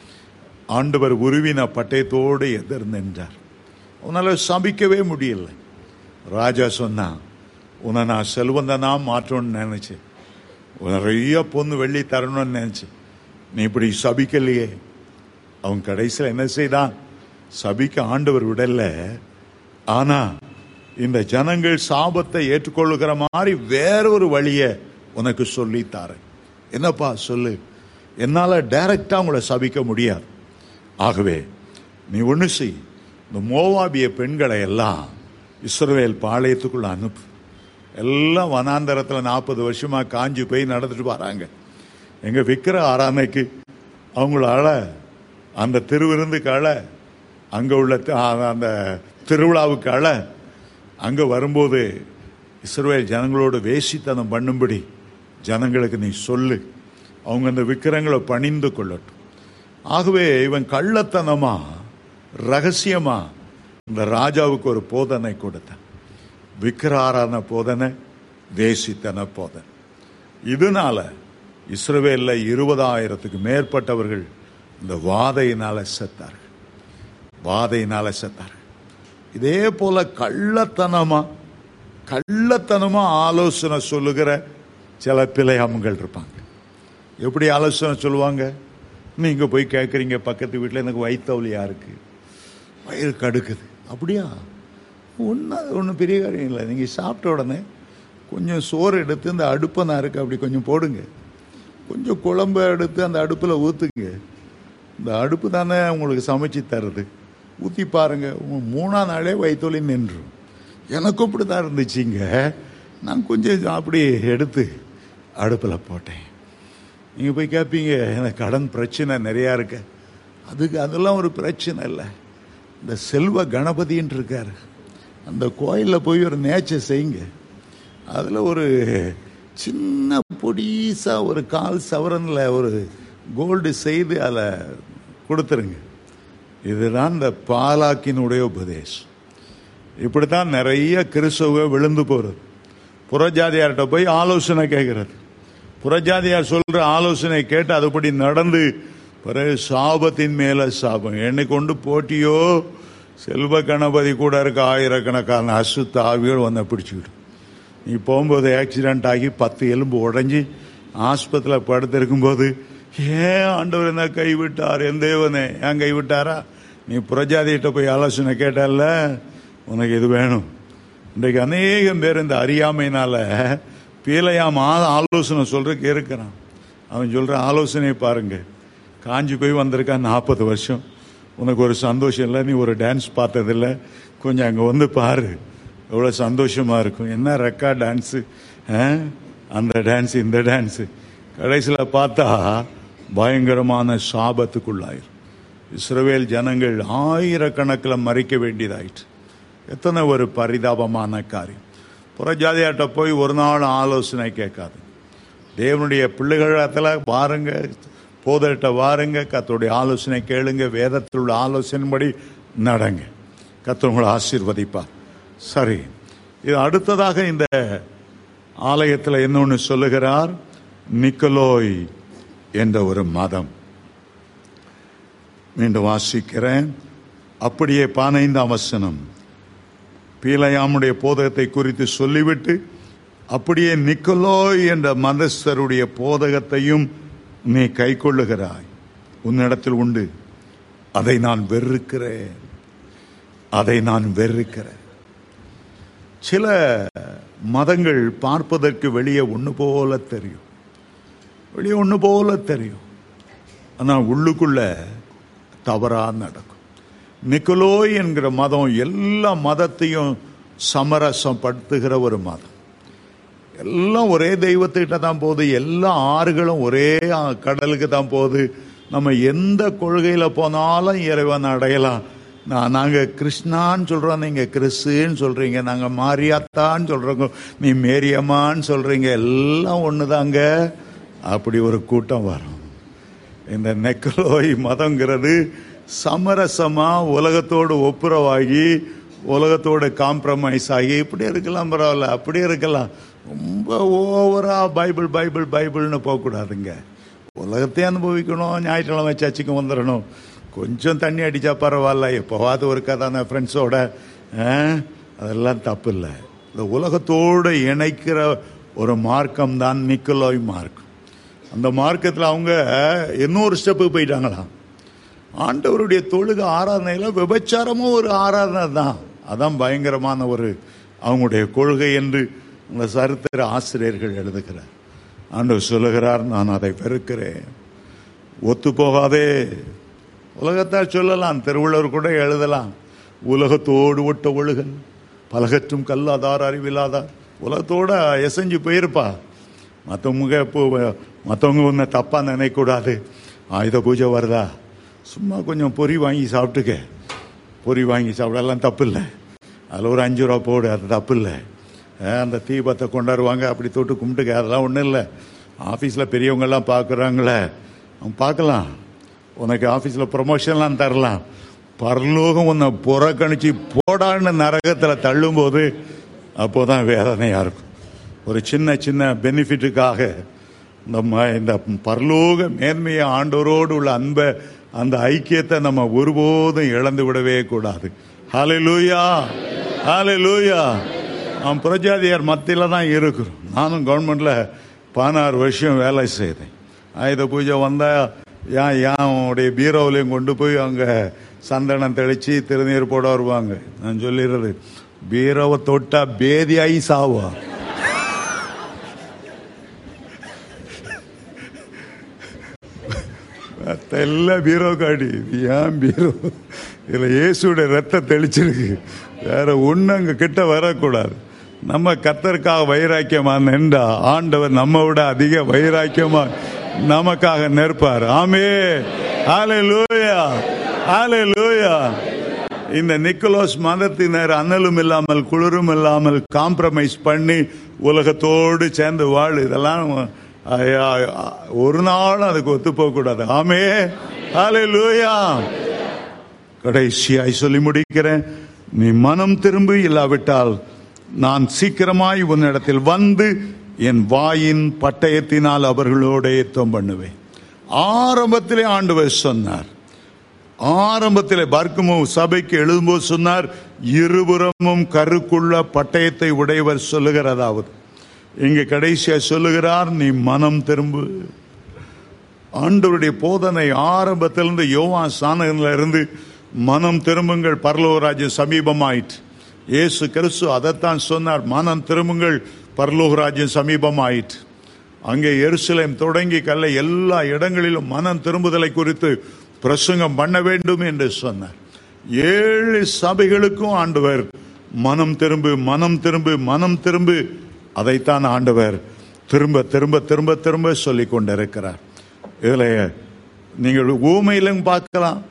ஆண்டவர் உருவின பட்டயத்தோடு எதிர் நின்றார் அவனால சபிக்கவே முடியல ராஜா சொன்னான் உன்னை நான் செல்வந்தனா மாற்றணும்னு நினைச்சேன் நிறைய பொண்ணு வெள்ளி தரணும்னு நினைச்சேன் நீ இப்படி சபிக்கலையே அவன் கடைசியில் என்ன செய்தான் சபிக்க ஆண்டவர் விடல ஆனா இந்த ஜனங்கள் சாபத்தை ஏற்றுக்கொள்ளுகிற மாதிரி வேற ஒரு வழியை உனக்கு சொல்லித்தாரேன் என்னப்பா சொல்லு என்னால டைரக்டா உங்களை சபிக்க முடியாது ஆகவே நீ ஒண்ணு செய் இந்த மோவாபிய பெண்களை எல்லாம் இஸ்ரவேல் பாளையத்துக்குள்ள அனுப்பு எல்லாம் வனாந்தரத்தில் நாற்பது வருஷமா காஞ்சி போய் நடந்துட்டு வராங்க எங்க விக்கிர ஆராதனைக்கு அவங்கள அழ அந்த திருவிருந்துக்கு அழ அங்க உள்ள தி- ஆ- அந்த திருவிழாவுக்கு அழ அங்க வரும்போது இஸ்ரவேல் ஜனங்களோடு வேசித்தனம் பண்ணும்படி ஜனங்களுக்கு நீ சொல்லு அவங்க அந்த விக்கிரங்களை பணிந்து கொள்ளட்டும் ஆகவே இவன் கள்ளத்தனமா ரகசியமா இந்த ராஜாவுக்கு ஒரு போதனை கொடுத்தான் விக்கிராரான போதனை தேசித்தன போதனை இதனால இஸ்ரவேல்ல இருபதாயிரத்துக்கு மேற்பட்டவர்கள் இந்த வாதையினால செத்தார்கள் வாதையினால செத்தார்கள் இதே போல கள்ளத்தனமா கள்ளத்தனமா ஆலோசனை சொல்லுகிற சில பிழையாமங்கள் இருப்பாங்க எப்படி ஆலோசனை சொல்லுவாங்க நீங்க போய் கேட்குறீங்க பக்கத்து வீட்டில் எனக்கு வயிற்றுவலியா இருக்கு வயிறு கடுக்குது அப்படியா ஒன்றும் ஒன்றும் பெரிய காரியம் இல்லை நீங்கள் சாப்பிட்ட உடனே கொஞ்சம் சோறு எடுத்து இந்த அடுப்பை நான் இருக்கு அப்படி கொஞ்சம் போடுங்க கொஞ்சம் குழம்பு எடுத்து அந்த அடுப்பில் ஊற்றுங்க இந்த அடுப்பு தானே உங்களுக்கு சமைச்சு தருது ஊற்றி பாருங்க உங்க மூணாம் நாளே வயிற்றுவலி நின்றும் எனக்கும் இப்படி தான் இருந்துச்சுங்க நான் கொஞ்சம் அப்படி எடுத்து அடுப்பில் போட்டேன் நீங்கள் போய் கேட்பீங்க எனக்கு கடன் பிரச்சனை நிறையா இருக்கு அதுக்கு அதெல்லாம் ஒரு பிரச்சனை இல்லை இந்த செல்வ கணபதின்னு இருக்காரு அந்த கோயிலில் போய் ஒரு நேச்சர் செய்யுங்க அதில் ஒரு சின்ன பொடிசா ஒரு கால் சவரனில் ஒரு கோல்டு செய்து அதில் கொடுத்துருங்க இதுதான் இந்த பாலாக்கினுடைய உபதேசம் இப்படித்தான் நிறைய கிறிஸ்தவ விழுந்து போறது புறஜாதியார்கிட்ட போய் ஆலோசனை கேட்கறது புறஜாதியார் சொல்ற ஆலோசனை கேட்டு அதுபடி நடந்து பிறகு சாபத்தின் மேல சாபம் என்னை கொண்டு போட்டியோ செல்வ கணபதி கூட இருக்க ஆயிரக்கணக்கான அசுத்த ஆவியோடு வந்து பிடிச்சிக்கிடும் நீ போகும்போது ஆக்சிடென்ட் ஆகி பத்து எலும்பு உடைஞ்சி ஆஸ்பத்திரியில் படுத்திருக்கும்போது ஏன் ஆண்டவர் என்ன கைவிட்டார் என் தேவனே ஏன் கைவிட்டாரா நீ புறஜாதிகிட்ட போய் ஆலோசனை கேட்டல்ல உனக்கு இது வேணும் இன்றைக்கு அநேகம் பேர் இந்த அறியாமையினால பீலையாம் ஆ- ஆலோசனை சொல்றதுக்கு இருக்கிறான் அவன் சொல்ற ஆலோசனையை பாருங்க காஞ்சி போய் வந்திருக்கான் நாற்பது வருஷம் உனக்கு ஒரு சந்தோஷம் இல்லை நீ ஒரு டான்ஸ் பார்த்ததில்ல கொஞ்சம் அங்கே வந்து பாரு எவ்வளோ சந்தோஷமா இருக்கும் என்ன ரெக்கா டான்ஸு அந்த டான்ஸ் இந்த டான்ஸு கடைசியில் பார்த்தா பயங்கரமான சாபத்துக்குள்ளாயிரும் இஸ்ரவேல் ஜனங்கள் ஆயிரக்கணக்கில் மறிக்க வேண்டியதாயிற்று எத்தனை ஒரு பரிதாபமான காரியம் புறஜாதியாட்ட போய் ஒரு நாள் ஆலோசனை கேட்காது தேவனுடைய பிள்ளைகளிடத்துல வாருங்க போதட்ட வாருங்க கத்தருடைய ஆலோசனை கேளுங்க வேதத்தில் உள்ள ஆலோசனைப்படி நடங்க கத்தர் உங்களை ஆசீர்வதிப்பார் சரி இது அடுத்ததாக இந்த ஆலயத்தில் இன்னொன்று சொல்லுகிறார் நிக்கலோய் என்ற ஒரு மதம் மீண்டும் வாசிக்கிறேன் அப்படியே பதினைந்தாம் வசனம் பீலையாமுடைய போதகத்தை குறித்து சொல்லிவிட்டு அப்படியே நிக்கலோய் என்ற மதஸ்தருடைய போதகத்தையும் நீ கைக்கொள்ளுகிறாய் உன்னிடத்தில் உண்டு அதை நான் வெறுக்கிறேன் அதை நான் வெறுக்கிறேன் சில மதங்கள் பார்ப்பதற்கு வெளியே ஒன்று போல தெரியும் வெளியே ஒன்று போல தெரியும் ஆனால் உள்ளுக்குள்ள தவறா நடக்கும் நிக்கலோய் என்கிற மதம் எல்லா மதத்தையும் சமரசப்படுத்துகிற ஒரு மதம் எல்லாம் ஒரே தெய்வத்திட்ட தான் போகுது எல்லா ஆறுகளும் ஒரே ஆ, கடலுக்கு தான் போகுது நம்ம எந்த கொள்கையில போனாலும் இறைவன் அடையலாம் நான் நாங்க கிருஷ்ணான்னு சொல்றோம் நீங்க கிறிஸ்துன்னு சொல்றீங்க நாங்க மாரியாத்தான்னு சொல்றோங்க நீ மேரியம்மான்னு சொல்றீங்க எல்லாம் ஒண்ணுதாங்க அப்படி ஒரு கூட்டம் வரும் இந்த நெக்கலோய் மதங்கிறது சமரசமா உலகத்தோடு ஒப்புரவாகி உலகத்தோடு காம்ப்ரமைஸ் ஆகி இப்படி இருக்கலாம் பரவாயில்ல அப்படி இருக்கலாம் ரொம்ப ஓவரா பைபிள் பைபிள் பைபிள்னு போகக்கூடாதுங்க உலகத்தை அனுபவிக்கணும் ஞாயிற்றுக்கிழமை சர்ச்சுக்கு வந்துடணும் கொஞ்சம் தண்ணி அடிச்சா பரவாயில்ல எப்போவாது ஒரு கதான ஃப்ரெண்ட்ஸோட அதெல்லாம் தப்பு இல்லை இந்த உலகத்தோடு இணைக்கிற ஒரு மார்க்கம் தான் நிக்கலோய் மார்க்கம் அந்த மார்க்கத்தில் அவங்க இன்னொரு ஸ்டெப்புக்கு போயிட்டாங்களாம் ஆண்டவருடைய தொழுக ஆராதனையில் விபச்சாரமும் ஒரு ஆராதனை தான் அதான் பயங்கரமான ஒரு அவங்களுடைய கொள்கை என்று அந்த சரித்திர ஆசிரியர்கள் எழுதுகிறார் ஆண்டவர் சொல்லுகிறார் நான் அதை வெறுக்கிறேன் ஒத்து போகாதே உலகத்தால் சொல்லலாம் திருவள்ளுவர் கூட எழுதலாம் உலகத்தோடு ஒட்ட ஒழுகல் பலகற்றும் கல்லாதார் அறிவில்லாதார் உலகத்தோட எசைஞ்சு போயிருப்பா மற்றவங்க இப்போ மற்றவங்க ஒன்று தப்பாக நினைக்கக்கூடாது ஆயுத பூஜை வருதா சும்மா கொஞ்சம் பொறி வாங்கி சாப்பிட்டுக்க பொறி வாங்கி சாப்பிடலாம் தப்பு இல்லை அதில் ஒரு அஞ்சு ரூபா போடு அது தப்பு இல்லை அந்த தீபத்தை கொண்டாடுவாங்க அப்படி தொட்டு கும்பிட்டுக்க அதெல்லாம் ஒன்றும் இல்லை ஆஃபீஸில் பெரியவங்கெல்லாம் பார்க்குறாங்களே அவங்க பார்க்கலாம் உனக்கு ஆபீஸ்ல ப்ரொமோஷன்லாம் தரலாம் பரலோகம் உன்னை புறக்கணிச்சு போடான்னு நரகத்துல தள்ளும்போது அப்போதான் வேதனையா இருக்கும் ஒரு சின்ன சின்ன பெனிஃபிட்டுக்காக நம்ம இந்த பரலோக மேன்மையை ஆண்டவரோடு உள்ள அன்பை அந்த ஐக்கியத்தை நம்ம ஒருபோதும் இழந்து விடவே கூடாது ஹாலே லூயா ஹாலே லூயா அவன் புரஜாதியார் மத்தியில் தான் இருக்கிறோம் நானும் கவர்மெண்ட்ல பதினாறு வருஷம் வேலை செய்தேன் ஆயுத பூஜை வந்தா ஏன் ஏன் உடைய பீரோவிலையும் கொண்டு போய் அங்க சந்தனம் தெளிச்சு திருநீர் போட வருவாங்க நான் சொல்லிடுறது பீரோவை தொட்டா பேதியாகி சாவா எல்லாம் பீரோ காடி இது ஏன் பீரோ இதுல இயேசுடைய ரத்தம் தெளிச்சிருக்கு வேற ஒண்ணு அங்க கிட்ட வரக்கூடாது நம்ம கத்தருக்காக வைராக்கியமா நின்றா ஆண்டவர் நம்ம விட அதிக வைராக்கியமா நமக்காக நிற்பார் ஆமே ஆலே லூயா ஆலே லூயா இந்த நிக்கோலோஸ் மதத்தினர் அனலும் இல்லாமல் குளிரும் இல்லாமல் காம்ப்ரமைஸ் பண்ணி உலகத்தோடு சேர்ந்து வாழ் இதெல்லாம் ஐயா, ஒரு நாளும் அதுக்கு ஒத்து போக கூடாது ஆமே ஆலே லூயா கடைசியாய் சொல்லி முடிக்கிறேன் நீ மனம் திரும்பி இல்லாவிட்டால் நான் சீக்கிரமாய் உன்னிடத்தில் வந்து என் வாயின் பட்டயத்தினால் அவர்களோட யுத்தம் பண்ணுவேன் ஆரம்பத்திலே ஆண்டவர் சொன்னார் ஆரம்பத்திலே பார்க்குமோ சபைக்கு எழுதும்போது சொன்னார் இருபுறமும் கருக்குள்ள பட்டயத்தை உடையவர் சொல்லுகிறதாவது இங்க கடைசியா சொல்லுகிறார் நீ மனம் திரும்பு ஆண்டவருடைய போதனை ஆரம்பத்திலிருந்து யோவா சாணகன்ல இருந்து மனம் திரும்புங்கள் பரலோகராஜ்யம் சமீபமாயிற்று இயேசு கிறிஸ்து அதைத்தான் சொன்னார் மனம் திரும்புங்கள் பரலோகராஜ்யம் சமீபமாயிற்று அங்கே எருசலேம் தொடங்கி கல்ல எல்லா இடங்களிலும் மனம் திரும்புதலை குறித்து பிரசங்கம் பண்ண வேண்டும் என்று சொன்னார் ஏழு சபைகளுக்கும் ஆண்டவர் மனம் திரும்பு மனம் திரும்பு மனம் திரும்பு அதைத்தான் ஆண்டவர் திரும்ப திரும்ப திரும்ப திரும்ப சொல்லிக் கொண்டிருக்கிறார் இதுல நீங்கள் ஊமையிலும் பார்க்கலாம்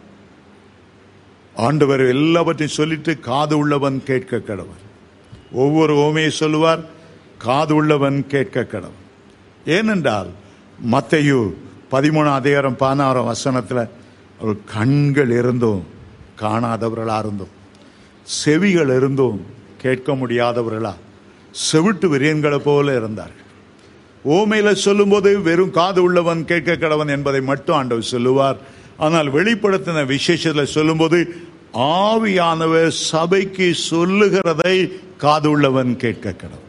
ஆண்டவர் எல்லாவற்றையும் சொல்லிட்டு காது உள்ளவன் கேட்க கடவன் ஒவ்வொரு ஓமையை சொல்லுவார் காது உள்ளவன் கேட்க கடவன் ஏனென்றால் மத்தையு பதிமூணாம் அதிகாரம் பதினாறாம் வசனத்துல அவர் கண்கள் இருந்தும் காணாதவர்களா இருந்தோம் செவிகள் இருந்தும் கேட்க முடியாதவர்களா செவிட்டு விரியன்களை போல இருந்தார்கள் ஓமையில சொல்லும்போது வெறும் காது உள்ளவன் கேட்க கடவன் என்பதை மட்டும் ஆண்டவர் சொல்லுவார் ஆனால் வெளிப்படுத்தின விசேஷத்துல சொல்லும்போது ஆவியானவர் சபைக்கு சொல்லுகிறதை காது உள்ளவன் கேட்க கடவன்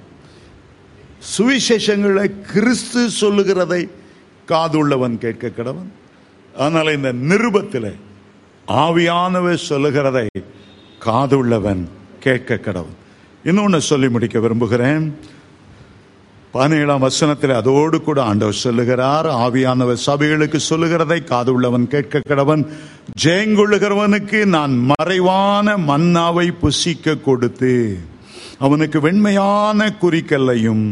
சுவிசேஷங்களை கிறிஸ்து சொல்லுகிறதை காது உள்ளவன் கேட்க கடவன் ஆனால் இந்த நிருபத்தில் ஆவியானவர் சொல்லுகிறதை காது உள்ளவன் கேட்க கடவன் இன்னொன்னு சொல்லி முடிக்க விரும்புகிறேன் பதினேழாம் வசனத்தில் அதோடு கூட ஆண்டவர் சொல்லுகிறார் ஆவியானவர் சபைகளுக்கு சொல்லுகிறதை காது உள்ளவன் கேட்க கடவன் ஜெயங்கொள்ளுகிறவனுக்கு நான் மறைவான மன்னாவை புசிக்க கொடுத்து அவனுக்கு வெண்மையான குறிக்கல்லையும்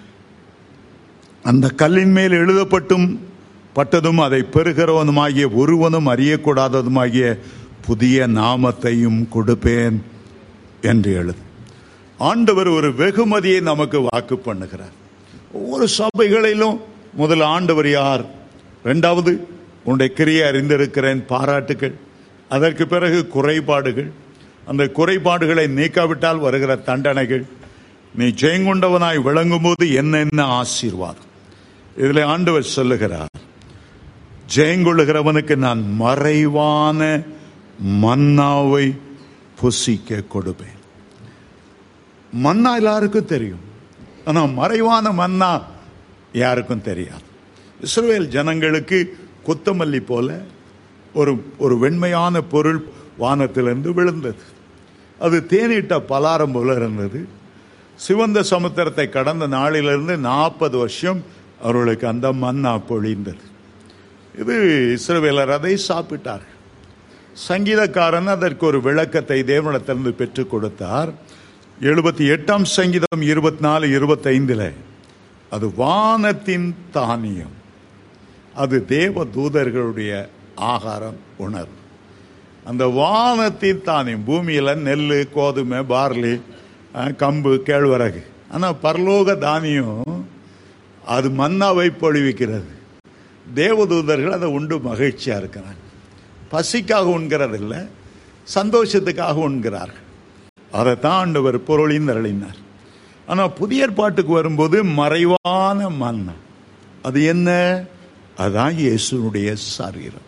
அந்த கல்லின் மேல் எழுதப்பட்டும் பட்டதும் அதை பெறுகிறவனுமாகிய ஒருவனும் அறியக்கூடாததுமாகிய புதிய நாமத்தையும் கொடுப்பேன் என்று எழுது ஆண்டவர் ஒரு வெகுமதியை நமக்கு வாக்கு பண்ணுகிறார் ஒவ்வொரு சபைகளிலும் முதல் ஆண்டவர் யார் இரண்டாவது உன்னுடைய கிரியை அறிந்திருக்கிறேன் பாராட்டுகள் அதற்கு பிறகு குறைபாடுகள் அந்த குறைபாடுகளை நீக்காவிட்டால் வருகிற தண்டனைகள் நீ ஜெயங்கொண்டவனாய் விளங்கும் போது என்னென்ன ஆசீர்வாதம் இதில் ஆண்டவர் சொல்லுகிறார் ஜெயங்கொள்ளுகிறவனுக்கு நான் மறைவான மன்னாவை புசிக்க கொடுப்பேன் மன்னா எல்லாருக்கும் தெரியும் ஆனா மறைவான மன்னா யாருக்கும் தெரியாது இஸ்ரவேல் ஜனங்களுக்கு கொத்தமல்லி போல ஒரு ஒரு வெண்மையான பொருள் வானத்திலிருந்து விழுந்தது அது தேனிட்ட பலாரம் போல இருந்தது சிவந்த சமுத்திரத்தை கடந்த நாளிலிருந்து நாற்பது வருஷம் அவர்களுக்கு அந்த மன்னா பொழிந்தது இது இஸ்ரவேலர் அதை சாப்பிட்டார்கள் சங்கீதக்காரன் அதற்கு ஒரு விளக்கத்தை தேவனிடத்திலிருந்து பெற்றுக் கொடுத்தார் எழுபத்தி எட்டாம் சங்கீதம் இருபத்தி நாலு இருபத்தி ஐந்துல அது வானத்தின் தானியம் அது தேவ தூதர்களுடைய ஆகாரம் உணர்வு அந்த வானத்தின் தானியம் பூமியில நெல் கோதுமை பார்லி அஹ், கம்பு கேழ்வரகு ஆனா பரலோக தானியம் அது மன்னாவை பொழிவிக்கிறது தேவதூதர்கள் அதை உண்டு மகிழ்ச்சியா இருக்கிறாங்க பசிக்காக உண்கிறதில்லை சந்தோஷத்துக்காக உண்கிறார்கள் அதைத்தான் ஆண்டவர் பொருளிந்தருளினார் ஆனால் புதிய ஏற்பாட்டுக்கு வரும்போது மறைவான மன்னா அது என்ன அதான் இயேசுனுடைய சரீரம்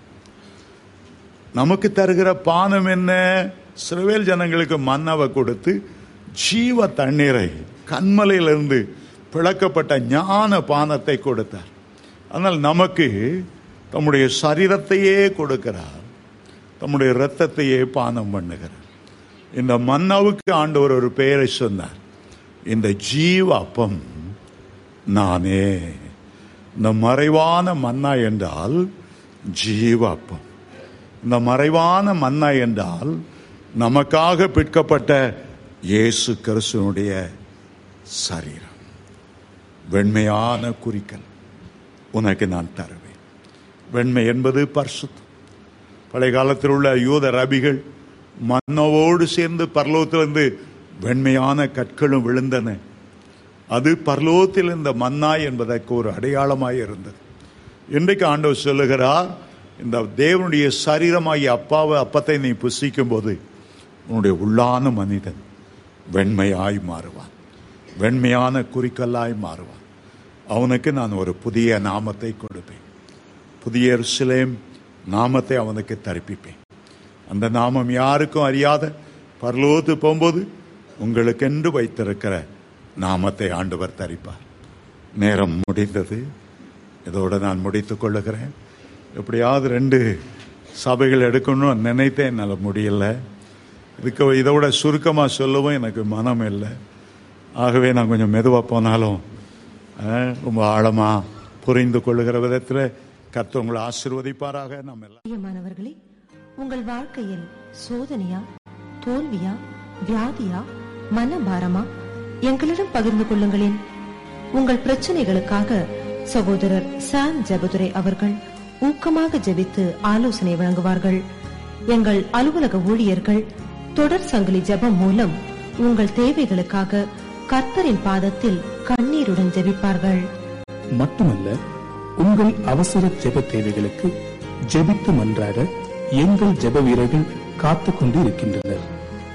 நமக்கு தருகிற பானம் என்ன சிறுவேல் ஜனங்களுக்கு மன்னாவை கொடுத்து ஜீவ தண்ணீரை கண்மலையிலிருந்து பிளக்கப்பட்ட ஞான பானத்தை கொடுத்தார் ஆனால் நமக்கு தம்முடைய சரீரத்தையே கொடுக்கிறார் தம்முடைய இரத்தத்தையே பானம் பண்ணுகிறார் இந்த மன்னாவுக்கு ஆண்டவர் ஒரு பெயரை சொன்னார் இந்த ஜீவ அப்பம் நானே இந்த மறைவான மன்னா என்றால் ஜீவ அப்பம் இந்த மறைவான மன்னா என்றால் நமக்காக பிற்கப்பட்ட இயேசு கிறிஸ்துவனுடைய சரீரம் வெண்மையான குறிக்கல் உனக்கு நான் தருவேன் வெண்மை என்பது பரிசுத்தம் பழைய காலத்தில் உள்ள யூத ரபிகள் மன்னவோடு சேர்ந்து பரலோகத்திலிருந்து வெண்மையான கற்களும் விழுந்தன அது பரலோகத்தில் இந்த மன்னா என்பதற்கு ஒரு அடையாளமாய் இருந்தது இன்றைக்கு ஆண்டவர் சொல்லுகிறார் இந்த தேவனுடைய சரீரமாகிய அப்பாவை அப்பத்தை நீ புசிக்கும் போது உன்னுடைய உள்ளான மனிதன் வெண்மையாய் மாறுவான் வெண்மையான குறிக்கல்லாய் மாறுவான் அவனுக்கு நான் ஒரு புதிய நாமத்தை கொடுப்பேன் புதிய எருசலேம் நாமத்தை அவனுக்கு தரிப்பிப்பேன் அந்த நாமம் யாருக்கும் அறியாத பரலோத்து போகும்போது உங்களுக்கென்று வைத்திருக்கிற நாமத்தை ஆண்டவர் தரிப்பார் நேரம் முடிந்தது இதோட நான் முடித்துக் கொள்ளுகிறேன் எப்படியாவது ரெண்டு சபைகள் எடுக்கணும்னு நினைத்தேன் என்னால் முடியல இதுக்கு இதை விட சுருக்கமாக சொல்லவும் எனக்கு மனம் இல்லை ஆகவே நான் கொஞ்சம் மெதுவாக போனாலும் அஹ், ரொம்ப ஆழமாக புரிந்து கொள்ளுகிற விதத்தில் கர்த்தர் உங்களை ஆசீர்வதிப்பாராக நம்ம எல்லாம் பிரியமானவர்களே உங்கள் வாழ்க்கையில் சோதனையா தோல்வியா வியாதியா மனபாரமா எங்களிடம் பகிர்ந்து கொள்ளுங்களேன் உங்கள் பிரச்சனைகளுக்காக சகோதரர் சாம் ஜெபதுரை அவர்கள் ஊக்கமாக ஜெபித்து ஆலோசனை வழங்குவார்கள் எங்கள் அலுவலக ஊழியர்கள் தொடர் சங்கிலி ஜெபம் மூலம் உங்கள் தேவைகளுக்காக கர்த்தரின் பாதத்தில் கண்ணீருடன் ஜெபிப்பார்கள் மட்டுமல்ல உங்கள் அவசர ஜெப தேவைகளுக்கு ஜெபித்து மன்றாட எங்கள் ஜெப வீரர்கள் காத்துக் கொண்டு இருக்கின்றனர்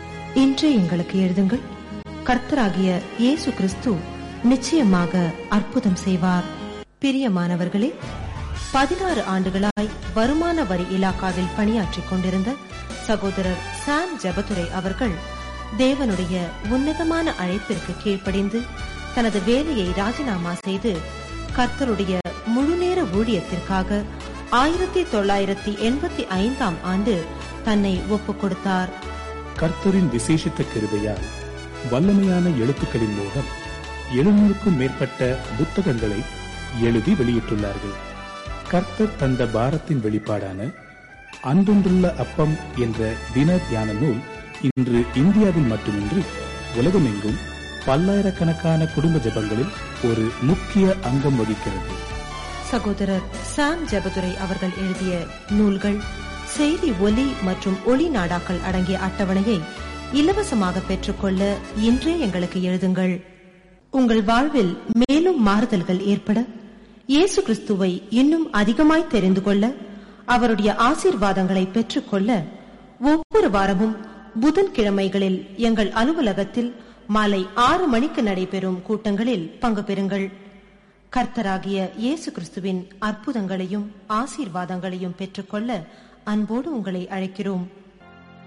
இன்றே எங்களுக்கு எழுதுங்கள் கர்த்தராகிய இயேசு கிறிஸ்து நிச்சயமாக அற்புதம் செய்வார் பிரியமானவர்களே பதினாறு ஆண்டுகளாய் வருமான வரி இலாக்காவில் பணியாற்றிக் கொண்டிருந்த சகோதரர் சாம் ஜெபதுரை அவர்கள் தேவனுடைய உன்னதமான அழைப்பிற்கு கீழ்ப்படிந்து தனது வேலையை ராஜினாமா செய்து கர்த்தருடைய முழுநேர ஊழியத்திற்காக ஆயிரத்தி தொள்ளாயிரத்தி எண்பத்தி ஐந்தாம் ஆண்டு தன்னை ஒப்புக் கொடுத்தார் கர்த்தரின் விசேஷித்த கிருபையால் வல்லமையான எழுத்துக்களின் மூலம் எழுநூறுக்கும் மேற்பட்ட புத்தகங்களை எழுதி வெளியிட்டுள்ளார்கள் கர்த்தர் தந்த பாரத்தின் வெளிப்பாடான அன்றொன்றுள்ள அப்பம் என்ற தின தியான நூல் இன்று இந்தியாவில் மட்டுமின்றி உலகமெங்கும் பல்லாயிரக்கணக்கான குடும்ப ஜெபங்களில் ஒரு முக்கிய அங்கம் வகிக்கிறது சகோதரர் சாம் ஜெபதுரை அவர்கள் எழுதிய நூல்கள் செய்தி ஒலி மற்றும் ஒளி நாடாக்கள் அடங்கிய அட்டவணையை இலவசமாக பெற்றுக்கொள்ள இன்றே எங்களுக்கு எழுதுங்கள் உங்கள் வாழ்வில் மேலும் மாறுதல்கள் ஏற்பட இயேசு கிறிஸ்துவை இன்னும் அதிகமாய் தெரிந்து கொள்ள அவருடைய ஆசீர்வாதங்களை பெற்றுக்கொள்ள ஒவ்வொரு வாரமும் புதன்கிழமைகளில் எங்கள் அலுவலகத்தில் மாலை ஆறு மணிக்கு நடைபெறும் கூட்டங்களில் பங்கு பெறுங்கள் கர்த்தராகிய இயேசு கிறிஸ்துவின் அற்புதங்களையும் ஆசீர்வாதங்களையும் பெற்றுக்கொள்ள அன்போடு உங்களை அழைக்கிறோம்